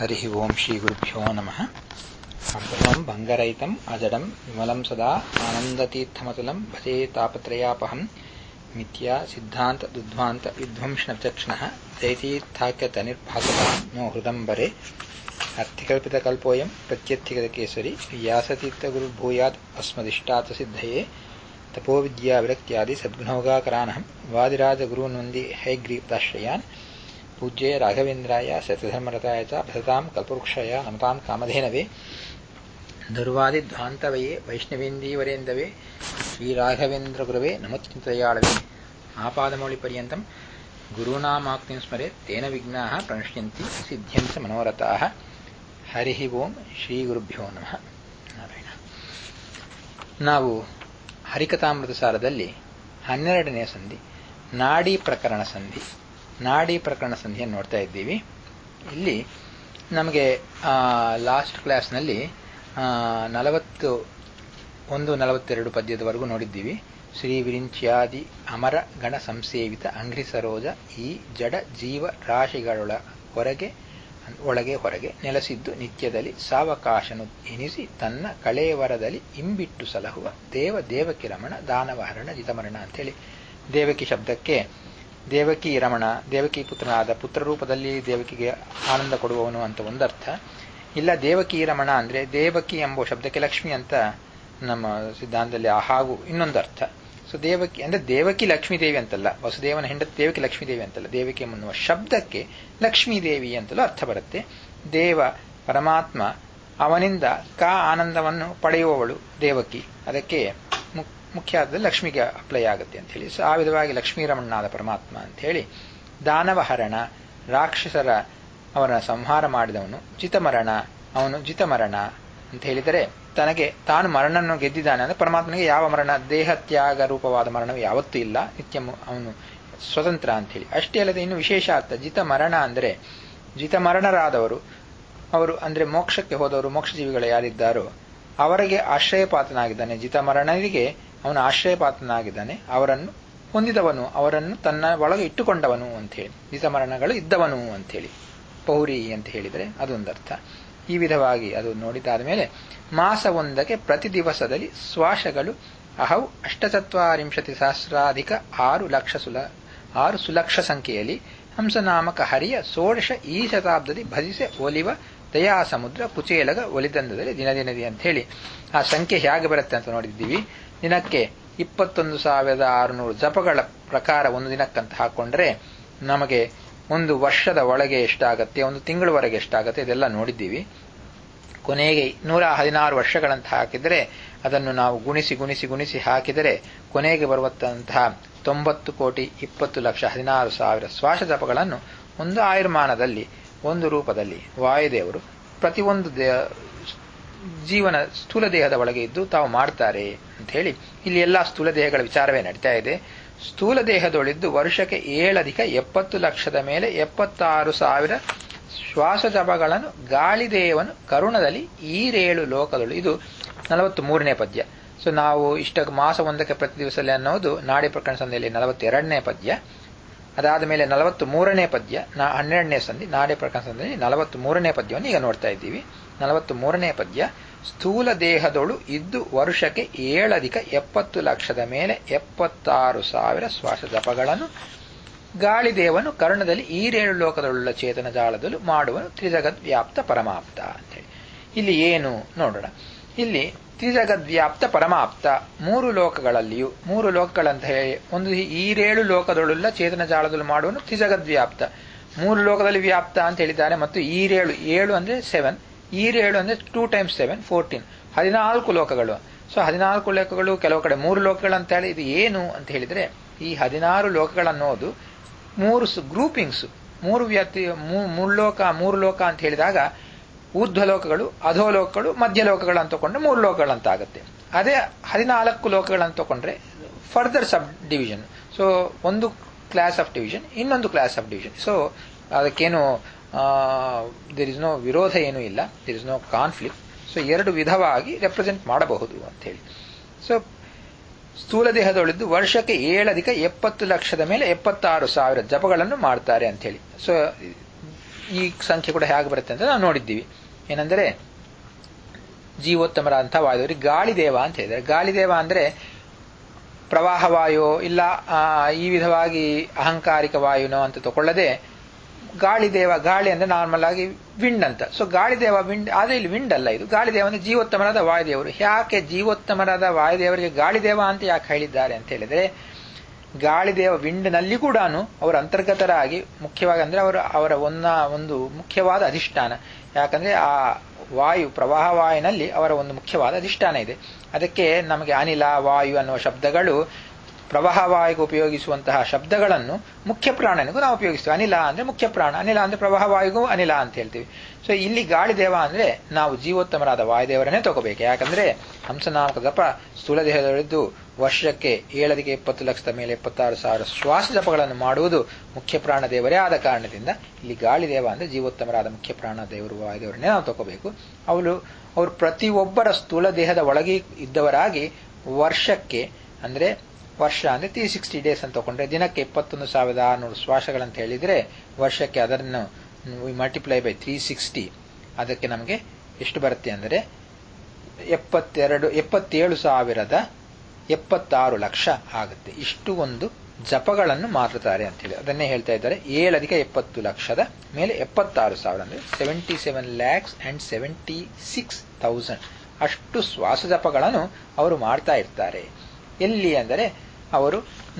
हरिः ओं श्रीगुरुभ्यो नमः सम्प्रथमं भङ्गरहितम् अजडं विमलं सदा आनन्दतीर्थमतुलं भजे तापत्रयापहं मिथ्या सिद्धान्तदुद्ध्वान्त विध्वंसनचक्षणः जयतीर्थाख्यतनिर्भासतां नो हृदम्बरे अर्थिकल्पितकल्पोऽयं प्रत्यर्थिगतकेसरी व्यासतीर्थगुरुर्भूयात् अस्मदिष्टात् सिद्धये तपोविद्याविरक्त्यादि सद्गुणोगाकरानहं वादिराजगुरून्वन्दि हैग्रीप्ताश्रयान् पूज्ये राघवेन्द्राय सत्यधर्मरताय च भसतां कल्पवृक्षाय नमतां कामधेनवे ದುರ್ವಾದಿಧ್ವಾಂತವಯೇ ವೈಷ್ಣವೇಂದೀವರೇಂದವೇ ಶ್ರೀರಾಘವೇಂದ್ರಗುರವೇ ನಮತ್ಚಿಂತಯಾಳವೇ ಆಪಾದಮೌಳಿಪರ್ಯಂతం ಗುರುನಾಮಾಕ್ತಿಂ ಸ್ಮರೆ ತೇನ ವಿಘ್ನಾಃ ಪ್ರಣಶ್ಯಂತಿ ಸಿದ್ಧ್ಯಂತ ಮನೋರಥಾಃ ಹರಿ ಓಂ ಶ್ರೀ ಗುರುಭ್ಯೋ ನಮಃ ನಾರಾಯಣ ನಾವು ಹರಿಕಥಾಮೃತ ಸಾರದಲ್ಲಿ ಹನ್ನೆರಡನೇ ಸಂಧಿ ನಾಡಿ ಪ್ರಕರಣ ಸಂಧಿ ನಾಡಿ ಪ್ರಕರಣ ಸಂಧಿಯನ್ನು ನೋಡ್ತಾ ಇದ್ದೀವಿ ಇಲ್ಲಿ ನಮಗೆ ಲಾಸ್ಟ್ ಕ್ಲಾಸ್ನಲ್ಲಿ ನಲವತ್ತು ಒಂದು ನಲವತ್ತೆರಡು ಪದ್ಯದವರೆಗೂ ನೋಡಿದ್ದೀವಿ ಶ್ರೀ ವಿರಿಂಚ್ಯಾದಿ ಅಮರ ಗಣ ಸಂಸೇವಿತ ಅಂಘ್ರಿ ಸರೋಜ ಈ ಜಡ ಜೀವ ರಾಶಿಗಳ ಹೊರಗೆ ಒಳಗೆ ಹೊರಗೆ ನೆಲೆಸಿದ್ದು ನಿತ್ಯದಲ್ಲಿ ಸಾವಕಾಶನು ಎನಿಸಿ ತನ್ನ ಕಳೇವರದಲ್ಲಿ ಇಂಬಿಟ್ಟು ಸಲಹುವ ದೇವ ದೇವಕಿ ರಮಣ ದಾನವಹರಣ ಜಿತಮರಣ ಅಂತೇಳಿ ದೇವಕಿ ಶಬ್ದಕ್ಕೆ ದೇವಕಿ ರಮಣ ದೇವಕಿ ಪುತ್ರನಾದ ಪುತ್ರರೂಪದಲ್ಲಿ ದೇವಕಿಗೆ ಆನಂದ ಕೊಡುವವನು ಅಂತ ಒಂದರ್ಥ ಇಲ್ಲ ದೇವಕಿ ರಮಣ ಅಂದ್ರೆ ದೇವಕಿ ಎಂಬ ಶಬ್ದಕ್ಕೆ ಲಕ್ಷ್ಮಿ ಅಂತ ನಮ್ಮ ಸಿದ್ಧಾಂತದಲ್ಲಿ ಹಾಗೂ ಇನ್ನೊಂದು ಅರ್ಥ ಸೊ ದೇವಕಿ ಅಂದ್ರೆ ದೇವಕಿ ಲಕ್ಷ್ಮೀ ದೇವಿ ಅಂತಲ್ಲ ವಸುದೇವನ ಹೆಂಡತಿ ದೇವಕಿ ಲಕ್ಷ್ಮೀ ದೇವಿ ಅಂತಲ್ಲ ದೇವಕಿ ಎನ್ನುವ ಶಬ್ದಕ್ಕೆ ಲಕ್ಷ್ಮೀ ದೇವಿ ಅಂತಲೂ ಅರ್ಥ ಬರುತ್ತೆ ದೇವ ಪರಮಾತ್ಮ ಅವನಿಂದ ಕಾ ಆನಂದವನ್ನು ಪಡೆಯುವವಳು ದೇವಕಿ ಅದಕ್ಕೆ ಮುಖ್ಯ ಅರ್ಥದಲ್ಲಿ ಲಕ್ಷ್ಮಿಗೆ ಅಪ್ಲೈ ಆಗುತ್ತೆ ಅಂತ ಹೇಳಿ ಸೊ ಆ ವಿಧವಾಗಿ ಲಕ್ಷ್ಮೀರಮಣ್ಣಾದ ಪರಮಾತ್ಮ ಅಂತ ಹೇಳಿ ದಾನವಹರಣ ರಾಕ್ಷಸರ ಅವನ ಸಂಹಾರ ಮಾಡಿದವನು ಜಿತಮರಣ ಅವನು ಜಿತಮರಣ ಅಂತ ಹೇಳಿದರೆ ತನಗೆ ತಾನು ಮರಣವನ್ನು ಗೆದ್ದಿದ್ದಾನೆ ಅಂದ್ರೆ ಪರಮಾತ್ಮನಿಗೆ ಯಾವ ಮರಣ ದೇಹ ತ್ಯಾಗ ರೂಪವಾದ ಮರಣವು ಯಾವತ್ತೂ ಇಲ್ಲ ನಿತ್ಯ ಅವನು ಸ್ವತಂತ್ರ ಅಂತ ಹೇಳಿ ಅಷ್ಟೇ ಅಲ್ಲದೆ ಇನ್ನು ವಿಶೇಷ ಅರ್ಥ ಜಿತ ಮರಣ ಅಂದರೆ ಜಿತಮರಣರಾದವರು ಅವರು ಅಂದ್ರೆ ಮೋಕ್ಷಕ್ಕೆ ಹೋದವರು ಮೋಕ್ಷ ಜೀವಿಗಳು ಯಾರಿದ್ದಾರೋ ಅವರಿಗೆ ಆಶ್ರಯಪಾತನಾಗಿದ್ದಾನೆ ಜಿತಮರಣರಿಗೆ ಅವನು ಆಶ್ರಯಪಾತನಾಗಿದ್ದಾನೆ ಅವರನ್ನು ಹೊಂದಿದವನು ಅವರನ್ನು ತನ್ನ ಒಳಗೆ ಇಟ್ಟುಕೊಂಡವನು ಅಂತ ಹೇಳಿ ಜಿತಮರಣಗಳು ಇದ್ದವನು ಅಂತ ಹೇಳಿ ಪೌರಿ ಅಂತ ಹೇಳಿದರೆ ಅದೊಂದರ್ಥ ಈ ವಿಧವಾಗಿ ಅದು ನೋಡಿದಾದ ಮೇಲೆ ಮಾಸವೊಂದಕ್ಕೆ ಪ್ರತಿ ದಿವಸದಲ್ಲಿ ಶ್ವಾಸಗಳು ಅಹವು ಅಷ್ಟಚತ್ವರಿಂಶತಿ ಸಹಸ್ರಾಧಿಕ ಆರು ಲಕ್ಷ ಸುಲ ಆರು ಸುಲಕ್ಷ ಸಂಖ್ಯೆಯಲ್ಲಿ ಹಂಸನಾಮಕ ಹರಿಯ ಷೋಡಶ ಈ ಶತಾಬ್ದದಿ ಭಜಿಸೆ ಒಲಿವ ದಯಾ ಸಮುದ್ರ ಕುಚೇಲಗ ಒಲಿದಂದದಲ್ಲಿ ದಿನ ದಿನದಿ ಅಂತ ಹೇಳಿ ಆ ಸಂಖ್ಯೆ ಹೇಗೆ ಬರುತ್ತೆ ಅಂತ ನೋಡಿದ್ದೀವಿ ದಿನಕ್ಕೆ ಇಪ್ಪತ್ತೊಂದು ಸಾವಿರದ ಆರುನೂರು ಜಪಗಳ ಪ್ರಕಾರ ಒಂದು ದಿನಕ್ಕಂತ ಹಾಕೊಂಡ್ರೆ ನಮಗೆ ಒಂದು ವರ್ಷದ ಒಳಗೆ ಎಷ್ಟಾಗತ್ತೆ ಒಂದು ತಿಂಗಳವರೆಗೆ ಎಷ್ಟಾಗತ್ತೆ ಇದೆಲ್ಲ ನೋಡಿದ್ದೀವಿ ಕೊನೆಗೆ ನೂರ ಹದಿನಾರು ವರ್ಷಗಳಂತ ಹಾಕಿದರೆ ಅದನ್ನು ನಾವು ಗುಣಿಸಿ ಗುಣಿಸಿ ಗುಣಿಸಿ ಹಾಕಿದರೆ ಕೊನೆಗೆ ಬರುವಂತಹ ತೊಂಬತ್ತು ಕೋಟಿ ಇಪ್ಪತ್ತು ಲಕ್ಷ ಹದಿನಾರು ಸಾವಿರ ಶ್ವಾಸ ಜಪಗಳನ್ನು ಒಂದು ಆಯುರ್ಮಾನದಲ್ಲಿ ಒಂದು ರೂಪದಲ್ಲಿ ವಾಯುದೇವರು ಪ್ರತಿಯೊಂದು ಜೀವನ ಸ್ಥೂಲ ದೇಹದ ಒಳಗೆ ಇದ್ದು ತಾವು ಮಾಡ್ತಾರೆ ಅಂತ ಹೇಳಿ ಇಲ್ಲಿ ಎಲ್ಲಾ ಸ್ಥೂಲ ದೇಹಗಳ ವಿಚಾರವೇ ನಡೀತಾ ಇದೆ ಸ್ಥೂಲ ದೇಹದೊಳಿದ್ದು ವರ್ಷಕ್ಕೆ ಏಳಧಿಕ ಎಪ್ಪತ್ತು ಲಕ್ಷದ ಮೇಲೆ ಎಪ್ಪತ್ತಾರು ಸಾವಿರ ಶ್ವಾಸ ಜಪಗಳನ್ನು ಗಾಳಿದೇವನು ಕರುಣದಲ್ಲಿ ಈರೇಳು ಲೋಕದಳು ಇದು ನಲವತ್ತು ಮೂರನೇ ಪದ್ಯ ಸೊ ನಾವು ಇಷ್ಟ ಮಾಸ ಒಂದಕ್ಕೆ ಪ್ರತಿ ದಿವಸದಲ್ಲಿ ಅನ್ನೋದು ನಾಡಿ ಪ್ರಕರಣ ಸಂಧಿಯಲ್ಲಿ ನಲವತ್ತೆರಡನೇ ಪದ್ಯ ಅದಾದ ಮೇಲೆ ನಲವತ್ತು ಮೂರನೇ ಪದ್ಯ ನಾ ಹನ್ನೆರಡನೇ ಸಂಧಿ ನಾಡಿ ಪ್ರಕರಣ ಸಂಧಿಯಲ್ಲಿ ನಲವತ್ತು ಮೂರನೇ ಪದ್ಯವನ್ನು ಈಗ ನೋಡ್ತಾ ಇದ್ದೀವಿ ನಲವತ್ತು ಮೂರನೇ ಪದ್ಯ ಸ್ಥೂಲ ದೇಹದೊಳು ಇದ್ದು ವರ್ಷಕ್ಕೆ ಏಳಧಿಕ ಎಪ್ಪತ್ತು ಲಕ್ಷದ ಮೇಲೆ ಎಪ್ಪತ್ತಾರು ಸಾವಿರ ಶ್ವಾಸ ಜಪಗಳನ್ನು ಗಾಳಿದೇವನು ಕರ್ಣದಲ್ಲಿ ಈರೇಳು ಲೋಕದಳುಳ್ಳ ಚೇತನ ಜಾಳದಲ್ಲೂ ಮಾಡುವನು ತ್ರಿಜಗದ್ ವ್ಯಾಪ್ತ ಪರಮಾಪ್ತ ಅಂತೇಳಿ ಇಲ್ಲಿ ಏನು ನೋಡೋಣ ಇಲ್ಲಿ ತ್ರಿಜಗದ್ವ್ಯಾಪ್ತ ಪರಮಾಪ್ತ ಮೂರು ಲೋಕಗಳಲ್ಲಿಯೂ ಮೂರು ಲೋಕಗಳಂತ ಹೇಳಿ ಒಂದು ಈರೇಳು ಲೋಕದಳುಳ್ಳ ಚೇತನ ಜಾಳದಲ್ಲಿ ಮಾಡುವನು ತ್ರಿಜಗದ್ವ್ಯಾಪ್ತ ಮೂರು ಲೋಕದಲ್ಲಿ ವ್ಯಾಪ್ತ ಅಂತ ಹೇಳಿದ್ದಾರೆ ಮತ್ತು ಈರೇಳು ಏಳು ಅಂದ್ರೆ ಸೆವೆನ್ ಈರೇಳು ಅಂದ್ರೆ ಟೂ ಟೈಮ್ಸ್ ಸೆವೆನ್ ಫೋರ್ಟೀನ್ ಹದಿನಾಲ್ಕು ಲೋಕಗಳು ಸೊ ಹದಿನಾಲ್ಕು ಲೋಕಗಳು ಕೆಲವು ಕಡೆ ಮೂರು ಲೋಕಗಳಂತ ಹೇಳಿ ಇದು ಏನು ಅಂತ ಹೇಳಿದ್ರೆ ಈ ಹದಿನಾರು ಲೋಕಗಳನ್ನೋದು ಮೂರು ಗ್ರೂಪಿಂಗ್ಸ್ ಮೂರು ವ್ಯಕ್ತಿ ಮೂರು ಲೋಕ ಮೂರು ಲೋಕ ಅಂತ ಹೇಳಿದಾಗ ಊರ್ಧ್ವ ಲೋಕಗಳು ಅಧೋಲೋಕಗಳು ಮಧ್ಯಲೋಕಗಳು ಅಂತ ತಗೊಂಡ್ರೆ ಮೂರು ಲೋಕಗಳಂತ ಆಗುತ್ತೆ ಅದೇ ಹದಿನಾಲ್ಕು ಲೋಕಗಳನ್ನು ತಗೊಂಡ್ರೆ ಫರ್ದರ್ ಸಬ್ ಡಿವಿಷನ್ ಸೊ ಒಂದು ಕ್ಲಾಸ್ ಆಫ್ ಡಿವಿಷನ್ ಇನ್ನೊಂದು ಕ್ಲಾಸ್ ಆಫ್ ಡಿವಿಷನ್ ಸೊ ಅದಕ್ಕೇನು ದೇರ್ ಇಸ್ ನೋ ವಿರೋಧ ಏನೂ ಇಲ್ಲ there is no conflict so ಎರಡು ವಿಧವಾಗಿ ರೆಪ್ರೆಸೆಂಟ್ ಮಾಡಬಹುದು ಅಂತ ಹೇಳಿ ಸೊ ಸ್ಥೂಲ ದೇಹದೊಳಿದ್ದು ವರ್ಷಕ್ಕೆ ಏಳಧಿಕ ಎಪ್ಪತ್ತು ಲಕ್ಷದ ಮೇಲೆ ಎಪ್ಪತ್ತಾರು ಸಾವಿರ ಜಪಗಳನ್ನು ಮಾಡ್ತಾರೆ ಅಂತ ಹೇಳಿ ಸೊ ಈ ಸಂಖ್ಯೆ ಕೂಡ ಹೇಗೆ ಬರುತ್ತೆ ಅಂತ ನಾವು ನೋಡಿದ್ದೀವಿ ಏನಂದರೆ ಜೀವೋತ್ತಮರಾದಂತಹ ವಾಯುದೇವರಿಗೆ ಗಾಳಿದೇವ ಅಂತ ಹೇಳಿದ್ದಾರೆ ಗಾಳಿದೇವ ಅಂದ್ರೆ ಪ್ರವಾಹ ವಾಯು ಇಲ್ಲ ಈ ವಿಧವಾಗಿ ಅಹಂಕಾರಿಕ ವಾಯುನೋ ಅಂತ ತಗೊಳ್ಳದೆ ಗಾಳಿ ದೇವ ಗಾಳಿ ಅಂದ್ರೆ ನಾರ್ಮಲ್ ಆಗಿ ವಿಂಡ್ ಅಂತ ಸೊ ಗಾಳಿ ದೇವ ವಿಂಡ್ ಆದ್ರೆ ಇಲ್ಲಿ ವಿಂಡ್ ಅಲ್ಲ ಇದು ಗಾಳಿ ದೇವ ಅಂದ್ರೆ ಜೀವೋತ್ತಮರಾದ ವಾಯುದೇವರು ಯಾಕೆ ಜೀವೋತ್ತಮರಾದ ವಾಯುದೇವರಿಗೆ ಗಾಳಿ ದೇವ ಅಂತ ಯಾಕೆ ಹೇಳಿದ್ದಾರೆ ಅಂತ ಹೇಳಿದ್ರೆ ಗಾಳಿದೇವ ವಿಂಡ್ನಲ್ಲಿ ಕೂಡ ಅವರ ಅಂತರ್ಗತರಾಗಿ ಮುಖ್ಯವಾಗಿ ಅಂದ್ರೆ ಅವರ ಅವರ ಒಂದ ಒಂದು ಮುಖ್ಯವಾದ ಅಧಿಷ್ಠಾನ ಯಾಕಂದ್ರೆ ಆ ವಾಯು ಪ್ರವಾಹ ವಾಯುನಲ್ಲಿ ಅವರ ಒಂದು ಮುಖ್ಯವಾದ ಅಧಿಷ್ಠಾನ ಇದೆ ಅದಕ್ಕೆ ನಮಗೆ ಅನಿಲ ವಾಯು ಅನ್ನುವ ಶಬ್ದಗಳು ಪ್ರವಾಹ ವಾಯುಗೆ ಉಪಯೋಗಿಸುವಂತಹ ಶಬ್ದಗಳನ್ನು ಮುಖ್ಯ ಪ್ರಾಣನಿಗೂ ನಾವು ಉಪಯೋಗಿಸ್ತೀವಿ ಅನಿಲ ಅಂದ್ರೆ ಮುಖ್ಯ ಪ್ರಾಣ ಅನಿಲ ಅಂದ್ರೆ ಪ್ರವಾಹ ವಾಯುಗೂ ಅನಿಲ ಅಂತ ಹೇಳ್ತೀವಿ ಸೊ ಇಲ್ಲಿ ಗಾಳಿದೇವ ಅಂದ್ರೆ ನಾವು ಜೀವೋತ್ತಮರಾದ ವಾಯುದೇವರನ್ನೇ ತಗೋಬೇಕು ಯಾಕಂದ್ರೆ ಹಂಸನಾಮಕ ಜಪ ಸ್ಥೂಲ ದೇಹದಲ್ಲಿದ್ದು ವರ್ಷಕ್ಕೆ ಏಳದಿಗೆ ಇಪ್ಪತ್ತು ಲಕ್ಷದ ಮೇಲೆ ಎಪ್ಪತ್ತಾರು ಸಾವಿರ ಶ್ವಾಸ ಜಪಗಳನ್ನು ಮಾಡುವುದು ಮುಖ್ಯ ಪ್ರಾಣ ದೇವರೇ ಆದ ಕಾರಣದಿಂದ ಇಲ್ಲಿ ಗಾಳಿದೇವ ಅಂದ್ರೆ ಜೀವೋತ್ತಮರಾದ ಮುಖ್ಯ ಪ್ರಾಣ ದೇವರು ವಾಯುದೇವರನ್ನೇ ನಾವು ತಗೋಬೇಕು ಅವರು ಅವರು ಪ್ರತಿಯೊಬ್ಬರ ಸ್ಥೂಲ ದೇಹದ ಒಳಗೆ ಇದ್ದವರಾಗಿ ವರ್ಷಕ್ಕೆ ಅಂದ್ರೆ ವರ್ಷ ಅಂದ್ರೆ ತ್ರೀ ಸಿಕ್ಸ್ಟಿ ಡೇಸ್ ಅಂತ ತಗೊಂಡ್ರೆ ದಿನಕ್ಕೆ ಇಪ್ಪತ್ತೊಂದು ಸಾವಿರದ ಆರುನೂರು ಶ್ವಾಸಗಳಂತ ಹೇಳಿದ್ರೆ ವರ್ಷಕ್ಕೆ ಅದನ್ನು ಮಲ್ಟಿಪ್ಲೈ ಬೈ ತ್ರೀ ಸಿಕ್ಸ್ಟಿ ಅದಕ್ಕೆ ನಮಗೆ ಎಷ್ಟು ಬರುತ್ತೆ ಅಂದರೆ ಎಪ್ಪತ್ತೆರಡು ಎಪ್ಪತ್ತೇಳು ಸಾವಿರದ ಎಪ್ಪತ್ತಾರು ಲಕ್ಷ ಆಗುತ್ತೆ ಇಷ್ಟು ಒಂದು ಜಪಗಳನ್ನು ಮಾರುತ್ತಾರೆ ಅಂತ ಹೇಳಿ ಅದನ್ನೇ ಹೇಳ್ತಾ ಇದ್ದಾರೆ ಏಳಧಿಕ ಎಪ್ಪತ್ತು ಲಕ್ಷದ ಮೇಲೆ ಎಪ್ಪತ್ತಾರು ಸಾವಿರ ಅಂದ್ರೆ seventy seven lakhs and seventy six thousand ಅಷ್ಟು ಶ್ವಾಸ ಜಪಗಳನ್ನು ಅವರು ಮಾಡ್ತಾ ಇರ್ತಾರೆ ಎಲ್ಲಿ ಅಂದರೆ ಅವರು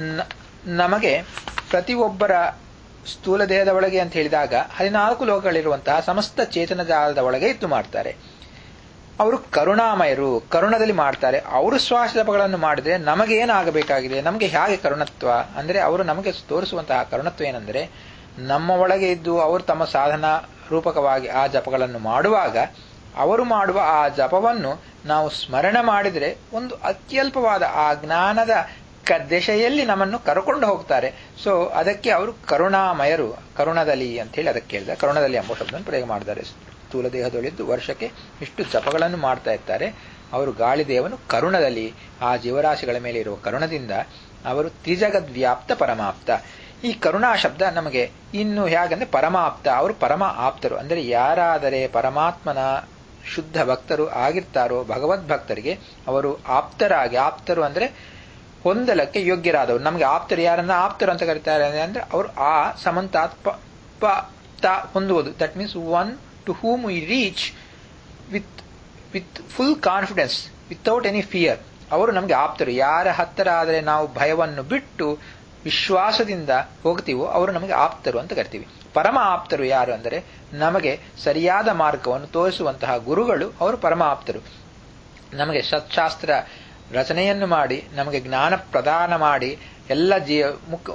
ನಮಗೆ ಪ್ರತಿಯೊಬ್ಬರ ಸ್ಥೂಲ ದೇಹದ ಒಳಗೆ ಅಂತ ಹೇಳಿದಾಗ ಹದಿನಾಲ್ಕು ಲೋಕಗಳಿರುವಂತಹ ಸಮಸ್ತ ಚೇತನ ಜಾಲದ ಒಳಗೆ ಇದ್ದು ಮಾಡ್ತಾರೆ ಅವರು ಕರುಣಾಮಯರು ಕರುಣದಲ್ಲಿ ಮಾಡ್ತಾರೆ ಅವರು ಶ್ವಾಸ ಜಪಗಳನ್ನು ಮಾಡಿದ್ರೆ ನಮಗೆ ಏನಾಗಬೇಕಾಗಿದೆ ನಮಗೆ ಹೇಗೆ ಕರುಣತ್ವ ಅಂದ್ರೆ ಅವರು ನಮಗೆ ತೋರಿಸುವಂತಹ ಕರುಣತ್ವ ಏನೆಂದರೆ ನಮ್ಮ ಒಳಗೆ ಇದ್ದು ಅವರು ತಮ್ಮ ಸಾಧನ ರೂಪಕವಾಗಿ ಆ ಜಪಗಳನ್ನು ಮಾಡುವಾಗ ಅವರು ಮಾಡುವ ಆ ಜಪವನ್ನು ನಾವು ಸ್ಮರಣೆ ಮಾಡಿದರೆ ಒಂದು ಅತ್ಯಲ್ಪವಾದ ಆ ಜ್ಞಾನದ ಕ ದೆಶೆಯಲ್ಲಿ ನಮ್ಮನ್ನು ಕರ್ಕೊಂಡು ಹೋಗ್ತಾರೆ ಸೊ ಅದಕ್ಕೆ ಅವರು ಕರುಣಾಮಯರು ಕರುಣದಲ್ಲಿ ಅಂತ ಹೇಳಿ ಅದಕ್ಕೆ ಹೇಳಿದ ಕರುಣದಲ್ಲಿ ಎಂಬ ಶಬ್ದವನ್ನು ಪ್ರಯೋಗ ಮಾಡಿದ್ದಾರೆ ಸ್ಥೂಲ ದೇಹದೊಳಿದ್ದು ವರ್ಷಕ್ಕೆ ಇಷ್ಟು ಜಪಗಳನ್ನು ಮಾಡ್ತಾ ಇರ್ತಾರೆ ಅವರು ಗಾಳಿದೇವನು ಕರುಣದಲ್ಲಿ ಆ ಜೀವರಾಶಿಗಳ ಮೇಲೆ ಇರುವ ಕರುಣದಿಂದ ಅವರು ತ್ರಿಜಗದ್ವ್ಯಾಪ್ತ ಪರಮಾಪ್ತ ಈ ಕರುಣಾ ಶಬ್ದ ನಮಗೆ ಇನ್ನು ಹೇಗಂದ್ರೆ ಪರಮಾಪ್ತ ಅವರು ಪರಮ ಆಪ್ತರು ಅಂದರೆ ಯಾರಾದರೆ ಪರಮಾತ್ಮನ ಶುದ್ಧ ಭಕ್ತರು ಆಗಿರ್ತಾರೋ ಭಗವದ್ಭಕ್ತರಿಗೆ ಅವರು ಆಪ್ತರಾಗಿ ಆಪ್ತರು ಅಂದ್ರೆ ಹೊಂದಲಕ್ಕೆ ಯೋಗ್ಯರಾದವರು ನಮಗೆ ಆಪ್ತರು ಯಾರನ್ನ ಆಪ್ತರು ಅಂತ ಕರೀತಾರೆ ಅಂದ್ರೆ ಅವರು ಆ ಸಮಂತಾತ್ ಪ ತ ಹೊಂದುವುದು that means one to whom we reach with with full confidence without any fear ಅವರು ನಮಗೆ ಆಪ್ತರು ಯಾರ ಹತ್ತಿರ ಆದರೆ ನಾವು ಭಯವನ್ನು ಬಿಟ್ಟು ವಿಶ್ವಾಸದಿಂದ ಹೋಗ್ತೀವೋ ಅವರು ನಮಗೆ ಆಪ್ತರು ಅಂತ ಕರಿತೀವಿ ಪರಮ ಆಪ್ತರು ಯಾರು ಅಂದರೆ ನಮಗೆ ಸರಿಯಾದ ಮಾರ್ಗವನ್ನು ತೋರಿಸುವಂತಹ ಗುರುಗಳು ಅವರು ಪರಮ ಆಪ್ತರು ನಮಗೆ ಸತ್ಶಾಸ್ತ್ರ ರಚನೆಯನ್ನು ಮಾಡಿ ನಮಗೆ ಜ್ಞಾನ ಪ್ರದಾನ ಮಾಡಿ ಎಲ್ಲ ಜೀ ಮುಕ್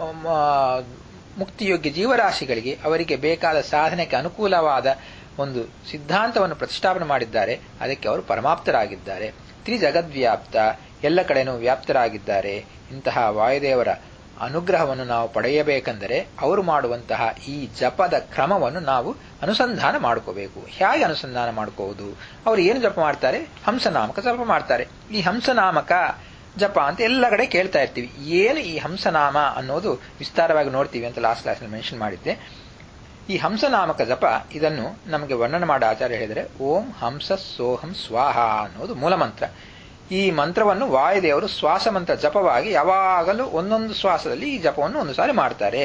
ಮುಕ್ತಿಯೋಗ್ಯ ಜೀವರಾಶಿಗಳಿಗೆ ಅವರಿಗೆ ಬೇಕಾದ ಸಾಧನೆಗೆ ಅನುಕೂಲವಾದ ಒಂದು ಸಿದ್ಧಾಂತವನ್ನು ಪ್ರತಿಷ್ಠಾಪನೆ ಮಾಡಿದ್ದಾರೆ ಅದಕ್ಕೆ ಅವರು ಪರಮಾಪ್ತರಾಗಿದ್ದಾರೆ ತ್ರಿಜಗದ್ವ್ಯಾಪ್ತ ಎಲ್ಲ ಕಡೆನೂ ವ್ಯಾಪ್ತರಾಗಿದ್ದಾರೆ ಇಂತಹ ವಾಯುದೇವರ ಅನುಗ್ರಹವನ್ನು ನಾವು ಪಡೆಯಬೇಕೆಂದರೆ ಅವರು ಮಾಡುವಂತಹ ಈ ಜಪದ ಕ್ರಮವನ್ನು ನಾವು ಅನುಸಂಧಾನ ಮಾಡ್ಕೋಬೇಕು ಹೇಗೆ ಅನುಸಂಧಾನ ಮಾಡ್ಕೋವುದು ಅವರು ಏನು ಜಪ ಮಾಡ್ತಾರೆ ಹಂಸನಾಮಕ ಜಪ ಮಾಡ್ತಾರೆ ಈ ಹಂಸನಾಮಕ ಜಪ ಅಂತ ಎಲ್ಲ ಕಡೆ ಕೇಳ್ತಾ ಇರ್ತೀವಿ ಏನು ಈ ಹಂಸನಾಮ ಅನ್ನೋದು ವಿಸ್ತಾರವಾಗಿ ನೋಡ್ತೀವಿ ಅಂತ ಲಾಸ್ಟ್ ಕ್ಲಾಸ್ನಲ್ಲಿ ಮೆನ್ಷನ್ ಮಾಡಿದ್ದೆ ಈ ಹಂಸನಾಮಕ ಜಪ ಇದನ್ನು ನಮಗೆ ವರ್ಣನೆ ಮಾಡೋ ಆಚಾರ್ಯ ಹೇಳಿದರೆ ಓಂ ಹಂಸ ಸೋಹಂ ಸ್ವಾಹ ಅನ್ನೋದು ಮೂಲಮಂತ್ರ ಈ ಮಂತ್ರವನ್ನು ವಾಯುದೇವರು ಶ್ವಾಸ ಮಂತ್ರ ಜಪವಾಗಿ ಯಾವಾಗಲೂ ಒಂದೊಂದು ಶ್ವಾಸದಲ್ಲಿ ಈ ಜಪವನ್ನು ಒಂದು ಸಾರಿ ಮಾಡ್ತಾರೆ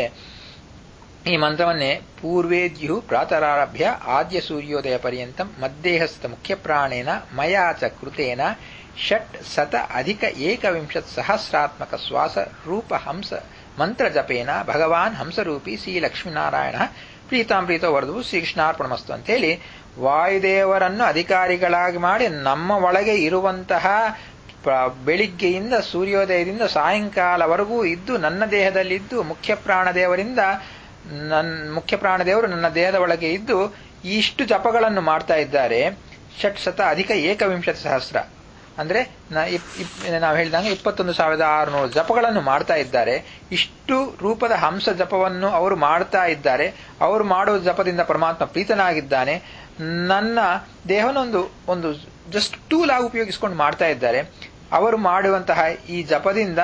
ಈ ಮಂತ್ರವನ್ನೇ ಪೂರ್ವೇದ್ಯು ಪ್ರಾತರಾರಭ್ಯ ಆದ್ಯ ಸೂರ್ಯೋದಯ ಪರ್ಯಂತಂ ಮಧ್ಯೇಹಸ್ಥ ಮುಖ್ಯ ಪ್ರಾಣೇನ ಮಯಾಚ ಕೃತೇನ ಷಟ್ ಸತ ಅಧಿಕ ಏಕವಿಂಶತ್ ಸಹಸ್ರಾತ್ಮಕ ಶ್ವಾಸ ರೂಪ ಹಂಸ ಮಂತ್ರ ಜಪೇನ ಭಗವಾನ್ ಹಂಸರೂಪಿ ಶ್ರೀ ಲಕ್ಷ್ಮೀನಾರಾಯಣ ಪ್ರೀತಾಂ ಪ್ರೀತೋ ವರದು ಶ್ರೀಕೃಷ್ಣಾರ್ಪಣಮಸ್ತು ಅಂತೇಳಿ ವಾಯುದೇವರನ್ನು ಅಧಿಕಾರಿಗಳಾಗಿ ಮಾಡಿ ನಮ್ಮ ಒಳಗೆ ಇರುವಂತಹ ಬೆಳಿಗ್ಗೆಯಿಂದ ಸೂರ್ಯೋದಯದಿಂದ ಸಾಯಂಕಾಲವರೆಗೂ ಇದ್ದು ನನ್ನ ದೇಹದಲ್ಲಿದ್ದು ಮುಖ್ಯ ಪ್ರಾಣದೇವರಿಂದ ನನ್ ಮುಖ್ಯ ಪ್ರಾಣದೇವರು ನನ್ನ ದೇಹದ ಒಳಗೆ ಇದ್ದು ಇಷ್ಟು ಜಪಗಳನ್ನು ಮಾಡ್ತಾ ಇದ್ದಾರೆ ಷಟ್ ಶತ ಅಧಿಕ ಏಕವಿಂಶತಿ ಸಹಸ್ರ ಅಂದ್ರೆ ನಾವು ಹೇಳಿದಂಗೆ ಇಪ್ಪತ್ತೊಂದು ಸಾವಿರದ ಆರುನೂರು ಜಪಗಳನ್ನು ಮಾಡ್ತಾ ಇದ್ದಾರೆ ಇಷ್ಟು ರೂಪದ ಹಂಸ ಜಪವನ್ನು ಅವರು ಮಾಡ್ತಾ ಇದ್ದಾರೆ ಅವರು ಮಾಡುವ ಜಪದಿಂದ ಪರಮಾತ್ಮ ಪ್ರೀತನಾಗಿದ್ದಾನೆ ನನ್ನ ದೇಹನೊಂದು ಒಂದು ಜಸ್ಟ್ ಟೂಲ್ ಆಗಿ ಉಪಯೋಗಿಸಿಕೊಂಡು ಮಾಡ್ತಾ ಇದ್ದಾರೆ ಅವರು ಮಾಡುವಂತಹ ಈ ಜಪದಿಂದ